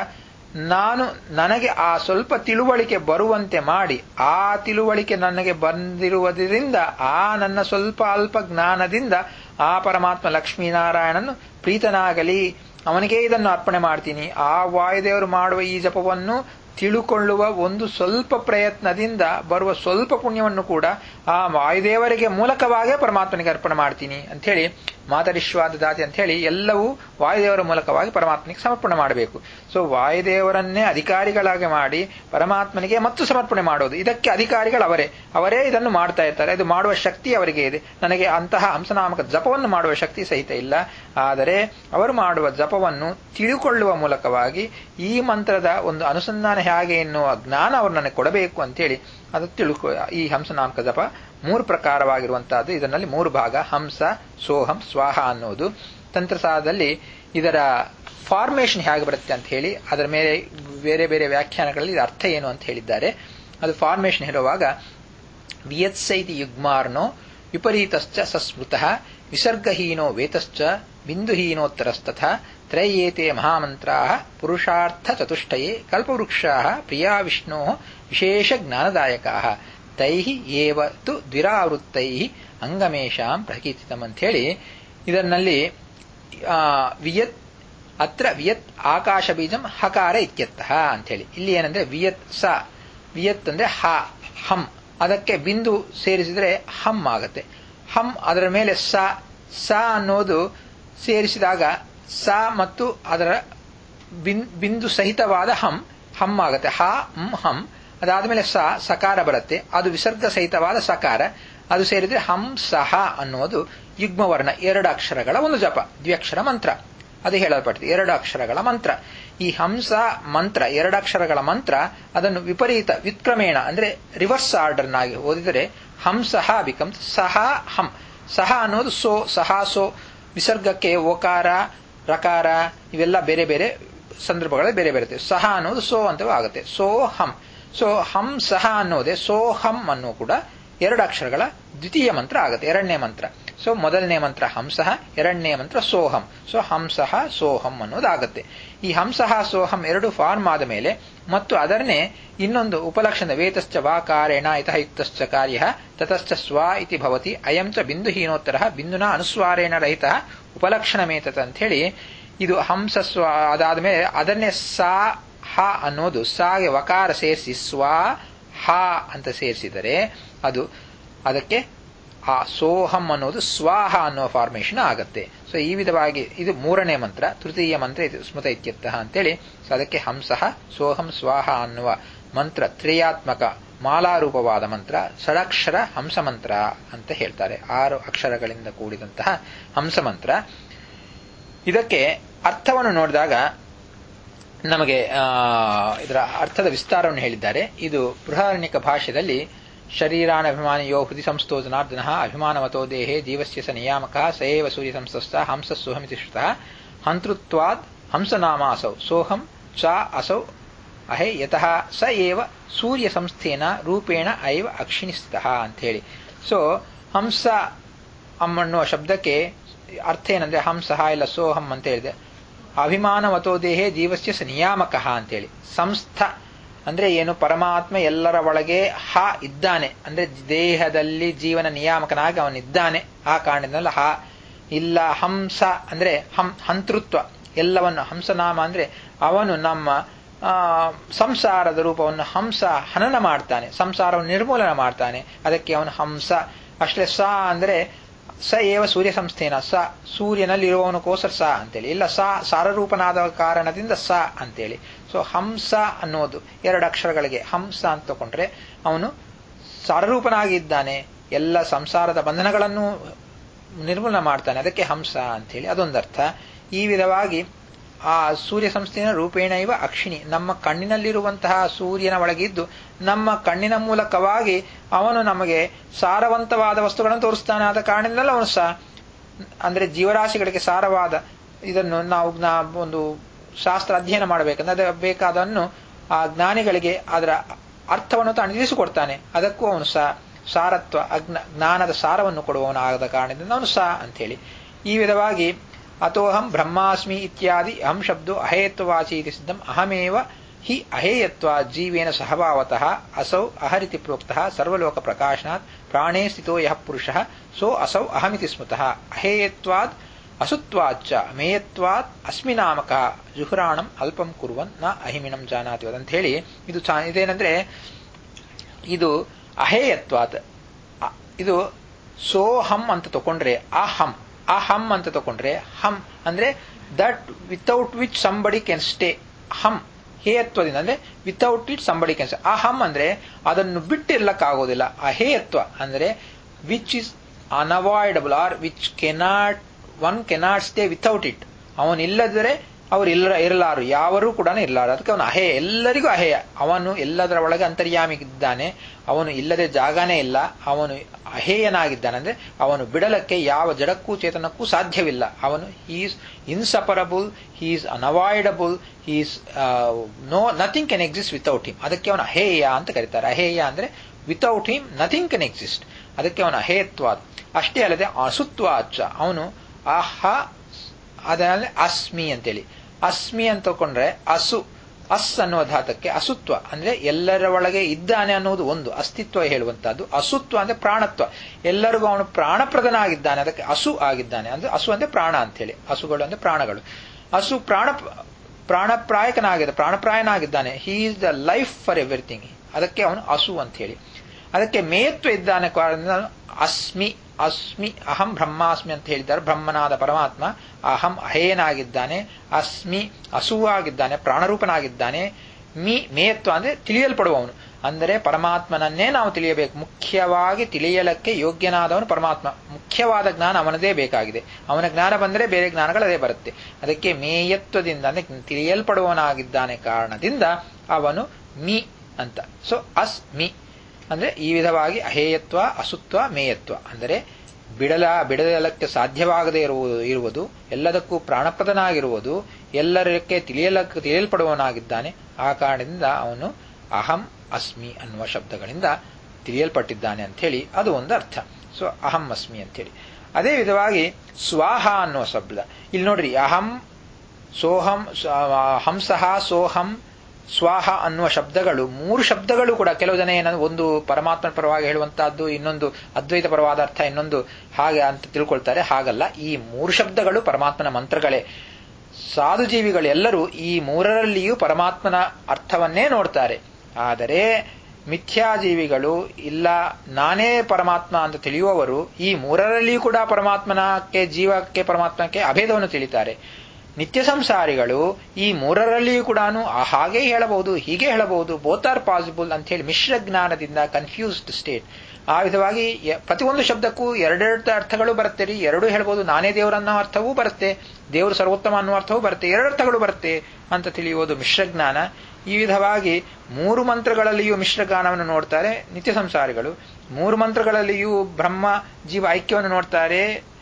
ನಾನು ನನಗೆ ಆ ಸ್ವಲ್ಪ ತಿಳುವಳಿಕೆ ಬರುವಂತೆ ಮಾಡಿ ಆ ತಿಳುವಳಿಕೆ ನನಗೆ ಬಂದಿರುವುದರಿಂದ ಆ ನನ್ನ ಸ್ವಲ್ಪ ಅಲ್ಪ ಜ್ಞಾನದಿಂದ ಆ ಪರಮಾತ್ಮ ಲಕ್ಷ್ಮೀನಾರಾಯಣನು ಪ್ರೀತನಾಗಲಿ ಅವನಿಗೆ ಇದನ್ನು ಅರ್ಪಣೆ ಮಾಡ್ತೀನಿ ಆ ವಾಯುದೇವರು ಮಾಡುವ ಈ ಜಪವನ್ನು ತಿಳುಕೊಳ್ಳುವ ಒಂದು ಸ್ವಲ್ಪ ಪ್ರಯತ್ನದಿಂದ ಬರುವ ಸ್ವಲ್ಪ ಪುಣ್ಯವನ್ನು ಕೂಡ ಆ ವಾಯುದೇವರಿಗೆ ಮೂಲಕವಾಗೇ ಪರಮಾತ್ಮನಿಗೆ ಅರ್ಪಣೆ ಮಾಡ್ತೀನಿ ಅಂಥೇಳಿ ಮಾತರಿಶ್ವಾದ ದಾತಿ ಅಂತ ಹೇಳಿ ಎಲ್ಲವೂ ವಾಯುದೇವರ ಮೂಲಕವಾಗಿ ಪರಮಾತ್ಮನಿಗೆ ಸಮರ್ಪಣೆ ಮಾಡಬೇಕು ಸೊ ವಾಯುದೇವರನ್ನೇ ಅಧಿಕಾರಿಗಳಾಗಿ ಮಾಡಿ ಪರಮಾತ್ಮನಿಗೆ ಮತ್ತು ಸಮರ್ಪಣೆ ಮಾಡೋದು ಇದಕ್ಕೆ ಅಧಿಕಾರಿಗಳು ಅವರೇ ಅವರೇ ಇದನ್ನು ಮಾಡ್ತಾ ಇರ್ತಾರೆ ಇದು ಮಾಡುವ ಶಕ್ತಿ ಅವರಿಗೆ ಇದೆ ನನಗೆ ಅಂತಹ ಹಂಸನಾಮಕ ಜಪವನ್ನು ಮಾಡುವ ಶಕ್ತಿ ಸಹಿತ ಇಲ್ಲ ಆದರೆ ಅವರು ಮಾಡುವ ಜಪವನ್ನು ತಿಳಿದುಕೊಳ್ಳುವ ಮೂಲಕವಾಗಿ ಈ ಮಂತ್ರದ ಒಂದು ಅನುಸಂಧಾನ ಹೇಗೆ ಎನ್ನುವ ಜ್ಞಾನ ಅವರು ನನಗೆ ಕೊಡಬೇಕು ಅಂತೇಳಿ ಅದು ತಿಳ್ಕೊ ಈ ಹಂಸನಾಮಕ ಜಪ ಮೂರು ಪ್ರಕಾರವಾಗಿರುವಂತಹದ್ದು ಇದರಲ್ಲಿ ಮೂರು ಭಾಗ ಹಂಸ ಸೋಹಂ ಸ್ವಾಹ ಅನ್ನೋದು ತಂತ್ರಸಾರದಲ್ಲಿ ಇದರ ಫಾರ್ಮೇಶನ್ ಹೇಗೆ ಬರುತ್ತೆ ಅಂತ ಹೇಳಿ ಅದರ ಮೇಲೆ ಬೇರೆ ಬೇರೆ ವ್ಯಾಖ್ಯಾನಗಳಲ್ಲಿ ಇದರ ಅರ್ಥ ಏನು ಅಂತ ಹೇಳಿದ್ದಾರೆ ಅದು ಫಾರ್ಮೇಶನ್ ಹೇಳುವಾಗ ವಿಯತ್ಸೈತಿ ಯುಗ್ಮಾರ್ನೋ ವಿಪರೀತಶ್ಚ ಸಸ್ಮೃತಃ ವಿಸರ್ಗಹೀನೋ ವೇತಶ್ಚ ಬಿಂದುಹೀನೋತ್ತರಸ್ತಥ ತ್ರಯೇತೆ ಮಹಾಮಂತ್ರಾ ಪುರುಷಾರ್ಥ ಚತುಷ್ಟಯೇ ಕಲ್ಪವೃಕ್ಷಾ ಪ್ರಿಯಾ ವಿಷ್ಣೋ ವಿಶೇಷ ಜ್ಞಾನದಾಯಕಾ ತೈ ಏವ ತು ದ್ವಿರಾವೃತ್ತೈ ಅಂಗಮೇಶಾಂ ಪ್ರಕೀರ್ತಿತಂ ಅಂಥೇಳಿ ಇದರಲ್ಲಿ ವಿಯತ್ ಅತ್ರ ವಿಯತ್ ಆಕಾಶ ಬೀಜಂ ಹಕಾರ ಇತ್ಯರ್ಥಃ ಅಂಥೇಳಿ ಇಲ್ಲಿ ಏನಂದ್ರೆ ವಿಯತ್ ಸ ವಿಯತ್ ಅಂದ್ರೆ ಹ ಹಂ ಅದಕ್ಕೆ ಬಿಂದು ಸೇರಿಸಿದ್ರೆ ಹಮ್ ಆಗತ್ತೆ ಹಮ್ ಅದರ ಮೇಲೆ ಸ ಸ ಅನ್ನೋದು ಸೇರಿಸಿದಾಗ ಸ ಮತ್ತು ಅದರ ಬಿಂದು ಸಹಿತವಾದ ಹಂ ಹಮ್ ಆಗುತ್ತೆ ಹ ಹಂ ಹಂ ಅದಾದ್ಮೇಲೆ ಸ ಸಕಾರ ಬರುತ್ತೆ ಅದು ವಿಸರ್ಗ ಸಹಿತವಾದ ಸಕಾರ ಅದು ಸೇರಿದ್ರೆ ಹಂ ಸಹ ಅನ್ನೋದು ಯುಗ್ಮವರ್ಣ ಎರಡು ಅಕ್ಷರಗಳ ಒಂದು ಜಪ ದ್ವ್ಯಕ್ಷರ ಮಂತ್ರ ಅದು ಹೇಳಲ್ಪಟ್ಟಿದೆ ಎರಡು ಅಕ್ಷರಗಳ ಮಂತ್ರ ಈ ಹಂಸ ಮಂತ್ರ ಎರಡು ಅಕ್ಷರಗಳ ಮಂತ್ರ ಅದನ್ನು ವಿಪರೀತ ವಿಕ್ರಮೇಣ ಅಂದ್ರೆ ರಿವರ್ಸ್ ಆರ್ಡರ್ನಾಗಿ ಓದಿದರೆ ಹಂಸಹ ಬಿಕಮ್ ಸಹ ಹಂ ಸಹ ಅನ್ನೋದು ಸೋ ಸಹ ಸೋ ವಿಸರ್ಗಕ್ಕೆ ಓಕಾರ ರಕಾರ ಇವೆಲ್ಲ ಬೇರೆ ಬೇರೆ ಸಂದರ್ಭಗಳಲ್ಲಿ ಬೇರೆ ಬೇರೆ ಸಹ ಅನ್ನೋದು ಸೋ ಅಂತ ಆಗುತ್ತೆ ಸೋ ಹಂ ಸೊ ಹಂ ಸಹ ಅನ್ನೋದೇ ಸೋಹಂ ಅನ್ನೋ ಕೂಡ ಎರಡು ಅಕ್ಷರಗಳ ದ್ವಿತೀಯ ಮಂತ್ರ ಆಗುತ್ತೆ ಎರಡನೇ ಮಂತ್ರ ಸೊ ಮೊದಲನೇ ಮಂತ್ರ ಹಂಸಃ ಎರಡನೇ ಮಂತ್ರ ಸೋಹಂ ಸೊ ಹಂಸಃ ಸೋಹಂ ಅನ್ನೋದಾಗುತ್ತೆ ಈ ಹಂಸಃ ಸೋಹಂ ಎರಡು ಫಾರ್ಮ್ ಆದ ಮೇಲೆ ಮತ್ತು ಅದನ್ನೇ ಇನ್ನೊಂದು ಉಪಲಕ್ಷಣ ವೇತಶ್ಚ ವಾಕಾರೇಣ ಇತಃ ಯುಕ್ತಶ್ಚ ಕಾರ್ಯ ತತಶ್ಚ ಸ್ವ ಇತಿ ಭವತಿ ಅಯಂ ಚ ಬಿಂದುಹೀನೋತ್ತರ ಬಿಂದುನ ಅನುಸ್ವಾರೇಣ ರಹಿತ ಉಪಲಕ್ಷಣಮೇತತ ಅಂತ ಹೇಳಿ ಇದು ಹಂಸ ಸ್ವ ಅದಾದ ಮೇಲೆ ಅದನ್ನೇ ಸಾ ಹ ಅನ್ನೋದು ಸಾಗೆ ವಕಾರ ಸೇರಿಸಿ ಸ್ವ ಹ ಅಂತ ಸೇರಿಸಿದರೆ ಅದು ಅದಕ್ಕೆ ಆ ಸೋಹಂ ಅನ್ನೋದು ಸ್ವಾಹ ಅನ್ನೋ ಫಾರ್ಮೇಶನ್ ಆಗತ್ತೆ ಸೊ ಈ ವಿಧವಾಗಿ ಇದು ಮೂರನೇ ಮಂತ್ರ ತೃತೀಯ ಮಂತ್ರ ಇದು ಸ್ಮೃತ ಇತ್ಯರ್ಥಃ ಅಂತೇಳಿ ಸೊ ಅದಕ್ಕೆ ಹಂಸಃ ಸೋಹಂ ಸ್ವಾಹ ಅನ್ನುವ ಮಂತ್ರ ತ್ರಿಯಾತ್ಮಕ ಮಾಲಾರೂಪವಾದ ಮಂತ್ರ ಷಡಕ್ಷರ ಹಂಸ ಮಂತ್ರ ಅಂತ ಹೇಳ್ತಾರೆ ಆರು ಅಕ್ಷರಗಳಿಂದ ಕೂಡಿದಂತಹ ಹಂಸ ಮಂತ್ರ ಇದಕ್ಕೆ ಅರ್ಥವನ್ನು ನೋಡಿದಾಗ ನಮಗೆ ಇದರ ಅರ್ಥದ ವಿಸ್ತಾರವನ್ನು ಹೇಳಿದ್ದಾರೆ ಇದು ಬೃಹಾರಣ್ಯಕ ಭಾಷೆಯಲ್ಲಿ ಶರೀರಾನಭಿಮಾನಿಯೋ ಹೃದಯ ಸಂಸ್ಥೋ ಜನಾರ್ದನ ಅಭಿಮಾನವತೋ ದೇಹೇ ಜೀವಸ್ಯ ಸ ನಿಯಾಮಕ ಸಯೇವ ಸೂರ್ಯ ಸಂಸ್ಥಸ್ಥ ಹಂಸ ಸೋಹಮಿತಿ ಶ್ರುತಃ ಹಂತೃತ್ವಾದ್ ಹಂಸನಾಮಾಸೌ ಸೋಹಂ ಚ ಅಸೌ ಅಹೇ ಯತಃ ಸ ಏವ ಸೂರ್ಯ ಸಂಸ್ಥೇನ ರೂಪೇಣ ಐವ ಅಕ್ಷಿಣಿಸ್ತಃ ಅಂಥೇಳಿ ಸೊ ಹಂಸ ಅನ್ನುವ ಶಬ್ದಕ್ಕೆ ಅರ್ಥ ಏನಂದ್ರೆ ಹಂಸಃ ಇಲ್ಲ ಸೋಹಂ ಅಂತ ಹೇಳಿದೆ ಅಭಿಮಾನವತೋ ದೇಹೇ ಜೀವಸ್ಯ ಸ ನಿಯಾಮಕ ಅಂತೇಳಿ ಸಂಸ್ಥ ಅಂದ್ರೆ ಏನು ಪರಮಾತ್ಮ ಎಲ್ಲರ ಒಳಗೆ ಹ ಇದ್ದಾನೆ ಅಂದ್ರೆ ದೇಹದಲ್ಲಿ ಜೀವನ ನಿಯಾಮಕನಾಗಿ ಅವನಿದ್ದಾನೆ ಆ ಕಾರಣದಿಂದ ಹ ಇಲ್ಲ ಹಂಸ ಅಂದ್ರೆ ಹಂ ಹಂತೃತ್ವ ಎಲ್ಲವನ್ನು ಹಂಸನಾಮ ಅಂದ್ರೆ ಅವನು ನಮ್ಮ ಸಂಸಾರದ ರೂಪವನ್ನು ಹಂಸ ಹನನ ಮಾಡ್ತಾನೆ ಸಂಸಾರವನ್ನು ನಿರ್ಮೂಲನ ಮಾಡ್ತಾನೆ ಅದಕ್ಕೆ ಅವನು ಹಂಸ ಅಷ್ಟೇ ಸ ಅಂದ್ರೆ ಸ ಏವ ಸೂರ್ಯ ಸಂಸ್ಥೇನ ಸ ಸೂರ್ಯನಲ್ಲಿರುವವನಕ್ಕೋಸ್ಕರ ಸ ಅಂತೇಳಿ ಇಲ್ಲ ಸ ಸಾರರೂಪನಾದ ಕಾರಣದಿಂದ ಸ ಅಂತೇಳಿ ಸೊ ಹಂಸ ಅನ್ನೋದು ಎರಡು ಅಕ್ಷರಗಳಿಗೆ ಹಂಸ ಅಂತ ತಗೊಂಡ್ರೆ ಅವನು ಸಾರರೂಪನಾಗಿದ್ದಾನೆ ಎಲ್ಲ ಸಂಸಾರದ ಬಂಧನಗಳನ್ನು ನಿರ್ಮೂಲನ ಮಾಡ್ತಾನೆ ಅದಕ್ಕೆ ಹಂಸ ಅಂತೇಳಿ ಅದೊಂದರ್ಥ ಈ ವಿಧವಾಗಿ ಆ ಸೂರ್ಯ ಸಂಸ್ಥೆಯ ರೂಪೇಣ ಇವ ಅಕ್ಷಿಣಿ ನಮ್ಮ ಕಣ್ಣಿನಲ್ಲಿರುವಂತಹ ಸೂರ್ಯನ ಒಳಗಿದ್ದು ನಮ್ಮ ಕಣ್ಣಿನ ಮೂಲಕವಾಗಿ ಅವನು ನಮಗೆ ಸಾರವಂತವಾದ ವಸ್ತುಗಳನ್ನು ತೋರಿಸ್ತಾನೆ ಆದ ಕಾರಣದಿಂದಲೂ ಅವನು ಸಹ ಅಂದ್ರೆ ಜೀವರಾಶಿಗಳಿಗೆ ಸಾರವಾದ ಇದನ್ನು ನಾವು ಒಂದು ಶಾಸ್ತ್ರ ಅಧ್ಯಯನ ಮಾಡಬೇಕಂದ್ರೆ ಅದ ಬೇಕಾದನ್ನು ಆ ಜ್ಞಾನಿಗಳಿಗೆ ಅದರ ಅರ್ಥವನ್ನು ತಾನು ತಿಳಿಸಿಕೊಡ್ತಾನೆ ಅದಕ್ಕೂ ಅವನು ಸಹ ಸಾರತ್ವ ಅಜ್ಞ ಜ್ಞಾನದ ಸಾರವನ್ನು ಕೊಡುವವನಾದ ಕಾರಣದಿಂದ ಅವನು ಸಹ ಅಂತೇಳಿ ಈ ವಿಧವಾಗಿ ಅತೋಹಂ ಬ್ರಹ್ಮಾಸ್ಮಿ ಇತ್ಯಾದಿ ಅಹಂ ಶಬ್ದೋ ಅಹೇಯತ್ವವಾಚಿ ಇತಿ ಸಿದ್ಧಂ ಅಹಮೇವ ಹಿ ಅಹೇಯತ್ವ ಜೀವೇನ ಸಹಭಾವತಃ ಅಸೌ ಅಹರಿತಿ ಪ್ರೋಕ್ತಃ ಸರ್ವಲೋಕ ಪ್ರಕಾಶನಾತ್ ಪ್ರಾಣೇ ಸ್ಥಿತೋ ಯಃ ಪುರುಷಃ ಸೋ ಅಸೌ ಅಹಮಿತಿ ಸ್ಮೃತಃ ಅಹೇಯತ್ವಾದ್ ಅಸುತ್ವಾಚ್ಚ ಮೇಯತ್ವಾತ್ ಅಸ್ಮಿನಾಮಕ ಜುಹುರಾಣಂ ಅಲ್ಪಂ ಕುರುವನ್ ನ ಅಹಿಮಿನಂ ಜಾನಾತಿ ಅಂತ ಹೇಳಿ ಇದು ಇದೇನಂದ್ರೆ ಇದು ಅಹೇಯತ್ವಾತ್ ಇದು ಸೋಹಂ ಅಂತ ತಗೊಂಡ್ರೆ ಅಹಂ ಅಹಂ ಅಂತ ತಗೊಂಡ್ರೆ ಹಂ ಅಂದ್ರೆ that without which somebody can stay hmm ಹೇಯತ್ವದಿಂದ ಅಂದ್ರೆ without it somebody can stay ಅಹಂ ಅಂದ್ರೆ ಅದನ್ನು ಬಿಟ್ಟಿರ್ಲಕ್ಕಾಗೋದಿಲ್ಲ ಅಹೇಯತ್ವ ಅಂದ್ರೆ which is unavoidable or which cannot one cannot stay without it ಅವನಿಲ್ಲದರೆ ಅವರು ಇಲ್ಲ ಇರಲಾರು ಯಾವರೂ ಕೂಡ ಇರಲಾರು ಅದಕ್ಕೆ ಅವನು ಅಹೇಯ ಎಲ್ಲರಿಗೂ ಅಹೇಯ ಅವನು ಎಲ್ಲದರ ಒಳಗೆ ಅಂತರ್ಯಾಮಿಗಿದ್ದಾನೆ ಅವನು ಇಲ್ಲದೆ ಜಾಗನೇ ಇಲ್ಲ ಅವನು ಅಹೇಯನಾಗಿದ್ದಾನೆ ಅಂದ್ರೆ ಅವನು ಬಿಡಲಕ್ಕೆ ಯಾವ ಜಡಕ್ಕೂ ಚೇತನಕ್ಕೂ ಸಾಧ್ಯವಿಲ್ಲ ಅವನು he's inseparable he's unavoidable he's no nothing can exist without him ಅದಕ್ಕೆ ಅವನು ಅಹೇಯ ಅಂತ ಕರೀತಾರೆ ಅಹೇಯ ಅಂದ್ರೆ without him nothing can exist ಅದಕ್ಕೆ ಅವನು ಅಹೇಯತ್ವಾದ ಅಷ್ಟೇ ಅಲ್ಲದೆ ಅಸುತ್ವಾಚ ಅವನು ಅಹ ಅದಾದ್ರೆ ಅಸ್ಮಿ ಅಂತೇಳಿ ಅಸ್ಮಿ ಅಂತ ತಗೊಂಡ್ರೆ ಅಸು ಅಸ್ ಅನ್ನುವ ಧಾತಕ್ಕೆ ಅಸುತ್ವ ಅಂದ್ರೆ ಎಲ್ಲರ ಒಳಗೆ ಇದ್ದಾನೆ ಅನ್ನೋದು ಒಂದು ಅಸ್ತಿತ್ವ ಹೇಳುವಂತಹದ್ದು ಅಸುತ್ವ ಅಂದ್ರೆ ಪ್ರಾಣತ್ವ ಎಲ್ಲರಿಗೂ ಅವನು ಪ್ರಾಣಪ್ರದನಾಗಿದ್ದಾನೆ ಅದಕ್ಕೆ ಅಸು ಆಗಿದ್ದಾನೆ ಅಂದ್ರೆ ಅಸು ಅಂದ್ರೆ ಪ್ರಾಣ ಅಂತ ಹೇಳಿ ಹಸುಗಳು ಅಂದ್ರೆ ಪ್ರಾಣಗಳು ಹಸು ಪ್ರಾಣ ಪ್ರಾಣಪ್ರಾಯಕನಾಗಿದೆ ಪ್ರಾಣಪ್ರಾಯನಾಗಿದ್ದಾನೆ he is the life for everything ಅದಕ್ಕೆ ಅವನು ಅಸು ಅಂತ ಹೇಳಿ ಅದಕ್ಕೆ ಮೇಯತ್ವ ಇದ್ದಾನೆ ಅಸ್ಮಿ ಅಸ್ಮಿ ಅಹಂ ಬ್ರಹ್ಮಾಸ್ಮಿ ಅಂತ ಹೇಳಿದ್ದಾರೆ ಬ್ರಹ್ಮನಾದ ಪರಮಾತ್ಮ ಅಹಂ ಅಹೇಯನಾಗಿದ್ದಾನೆ ಅಸ್ಮಿ ಅಸುವಾಗಿದ್ದಾನೆ ಪ್ರಾಣರೂಪನಾಗಿದ್ದಾನೆ ಮಿ ಮೇಯತ್ವ ಅಂದ್ರೆ ತಿಳಿಯಲ್ಪಡುವವನು ಅಂದರೆ ಪರಮಾತ್ಮನನ್ನೇ ನಾವು ತಿಳಿಯಬೇಕು ಮುಖ್ಯವಾಗಿ ತಿಳಿಯಲಕ್ಕೆ ಯೋಗ್ಯನಾದವನು ಪರಮಾತ್ಮ ಮುಖ್ಯವಾದ ಜ್ಞಾನ ಅವನದೇ ಬೇಕಾಗಿದೆ ಅವನ ಜ್ಞಾನ ಬಂದರೆ ಬೇರೆ ಜ್ಞಾನಗಳದೇ ಬರುತ್ತೆ ಅದಕ್ಕೆ ಮೇಯತ್ವದಿಂದ ಅಂದ್ರೆ ತಿಳಿಯಲ್ಪಡುವವನಾಗಿದ್ದಾನೆ ಕಾರಣದಿಂದ ಅವನು ಮಿ ಅಂತ ಸೊ ಅಸ್ ಮಿ ಅಂದ್ರೆ ಈ ವಿಧವಾಗಿ ಅಹೇಯತ್ವ ಅಸುತ್ವ ಮೇಯತ್ವ ಅಂದರೆ ಬಿಡಲ ಬಿಡಲಕ್ಕೆ ಸಾಧ್ಯವಾಗದೇ ಇರುವುದು ಇರುವುದು ಎಲ್ಲದಕ್ಕೂ ಪ್ರಾಣಪ್ರದನಾಗಿರುವುದು ಎಲ್ಲರಕ್ಕೆ ತಿಳಿಯಲಕ್ಕೆ ತಿಳಿಯಲ್ಪಡುವವನಾಗಿದ್ದಾನೆ ಆ ಕಾರಣದಿಂದ ಅವನು ಅಹಂ ಅಸ್ಮಿ ಅನ್ನುವ ಶಬ್ದಗಳಿಂದ ತಿಳಿಯಲ್ಪಟ್ಟಿದ್ದಾನೆ ಅಂತ ಹೇಳಿ ಅದು ಒಂದು ಅರ್ಥ ಸೊ ಅಹಂ ಅಸ್ಮಿ ಅಂತ ಹೇಳಿ ಅದೇ ವಿಧವಾಗಿ ಸ್ವಾಹ ಅನ್ನುವ ಶಬ್ದ ಇಲ್ಲಿ ನೋಡ್ರಿ ಅಹಂ ಸೋಹಂ ಹಂಸಃ ಸೋಹಂ ಸ್ವಾಹ ಅನ್ನುವ ಶಬ್ದಗಳು ಮೂರು ಶಬ್ದಗಳು ಕೂಡ ಕೆಲವು ಜನ ಏನಂದ್ರೆ ಒಂದು ಪರಮಾತ್ಮನ ಪರವಾಗಿ ಹೇಳುವಂತಹದ್ದು ಇನ್ನೊಂದು ಅದ್ವೈತ ಪರವಾದ ಅರ್ಥ ಇನ್ನೊಂದು ಹಾಗೆ ಅಂತ ತಿಳ್ಕೊಳ್ತಾರೆ ಹಾಗಲ್ಲ ಈ ಮೂರು ಶಬ್ದಗಳು ಪರಮಾತ್ಮನ ಮಂತ್ರಗಳೇ ಸಾಧುಜೀವಿಗಳು ಎಲ್ಲರೂ ಈ ಮೂರರಲ್ಲಿಯೂ ಪರಮಾತ್ಮನ ಅರ್ಥವನ್ನೇ ನೋಡ್ತಾರೆ ಆದರೆ ಮಿಥ್ಯಾಜೀವಿಗಳು ಇಲ್ಲ ನಾನೇ ಪರಮಾತ್ಮ ಅಂತ ತಿಳಿಯುವವರು ಈ ಮೂರರಲ್ಲಿಯೂ ಕೂಡ ಪರಮಾತ್ಮನಕ್ಕೆ ಜೀವಕ್ಕೆ ಪರಮಾತ್ಮಕ್ಕೆ ಅಭೇದವನ್ನು ತಿಳಿತಾರೆ ನಿತ್ಯ ಸಂಸಾರಿಗಳು ಈ ಮೂರರಲ್ಲಿಯೂ ಕೂಡ ಹಾಗೆ ಹೇಳಬಹುದು ಹೀಗೆ ಹೇಳಬಹುದು ಬೋತ್ ಆರ್ ಪಾಸಿಬಲ್ ಅಂತ ಹೇಳಿ ಮಿಶ್ರ ಜ್ಞಾನದಿಂದ ಕನ್ಫ್ಯೂಸ್ಡ್ ಸ್ಟೇಟ್ ಆ ವಿಧವಾಗಿ ಪ್ರತಿಯೊಂದು ಶಬ್ದಕ್ಕೂ ಎರಡೆರಡು ಅರ್ಥಗಳು ಬರುತ್ತೆ ರೀ ಎರಡು ಹೇಳ್ಬೋದು ನಾನೇ ದೇವರನ್ನೋ ಅರ್ಥವೂ ಬರುತ್ತೆ ದೇವರು ಸರ್ವೋತ್ತಮ ಅನ್ನೋ ಅರ್ಥವೂ ಬರುತ್ತೆ ಎರಡು ಅರ್ಥಗಳು ಬರುತ್ತೆ ಅಂತ ತಿಳಿಯುವುದು ಮಿಶ್ರಜ್ಞಾನ ಈ ವಿಧವಾಗಿ ಮೂರು ಮಂತ್ರಗಳಲ್ಲಿಯೂ ಮಿಶ್ರಜ್ಞಾನವನ್ನು ನೋಡ್ತಾರೆ ನಿತ್ಯ ಸಂಸಾರಿಗಳು ಮೂರು ಮಂತ್ರಗಳಲ್ಲಿಯೂ ಬ್ರಹ್ಮ ಜೀವ ಐಕ್ಯವನ್ನು ನೋಡ್ತಾರೆ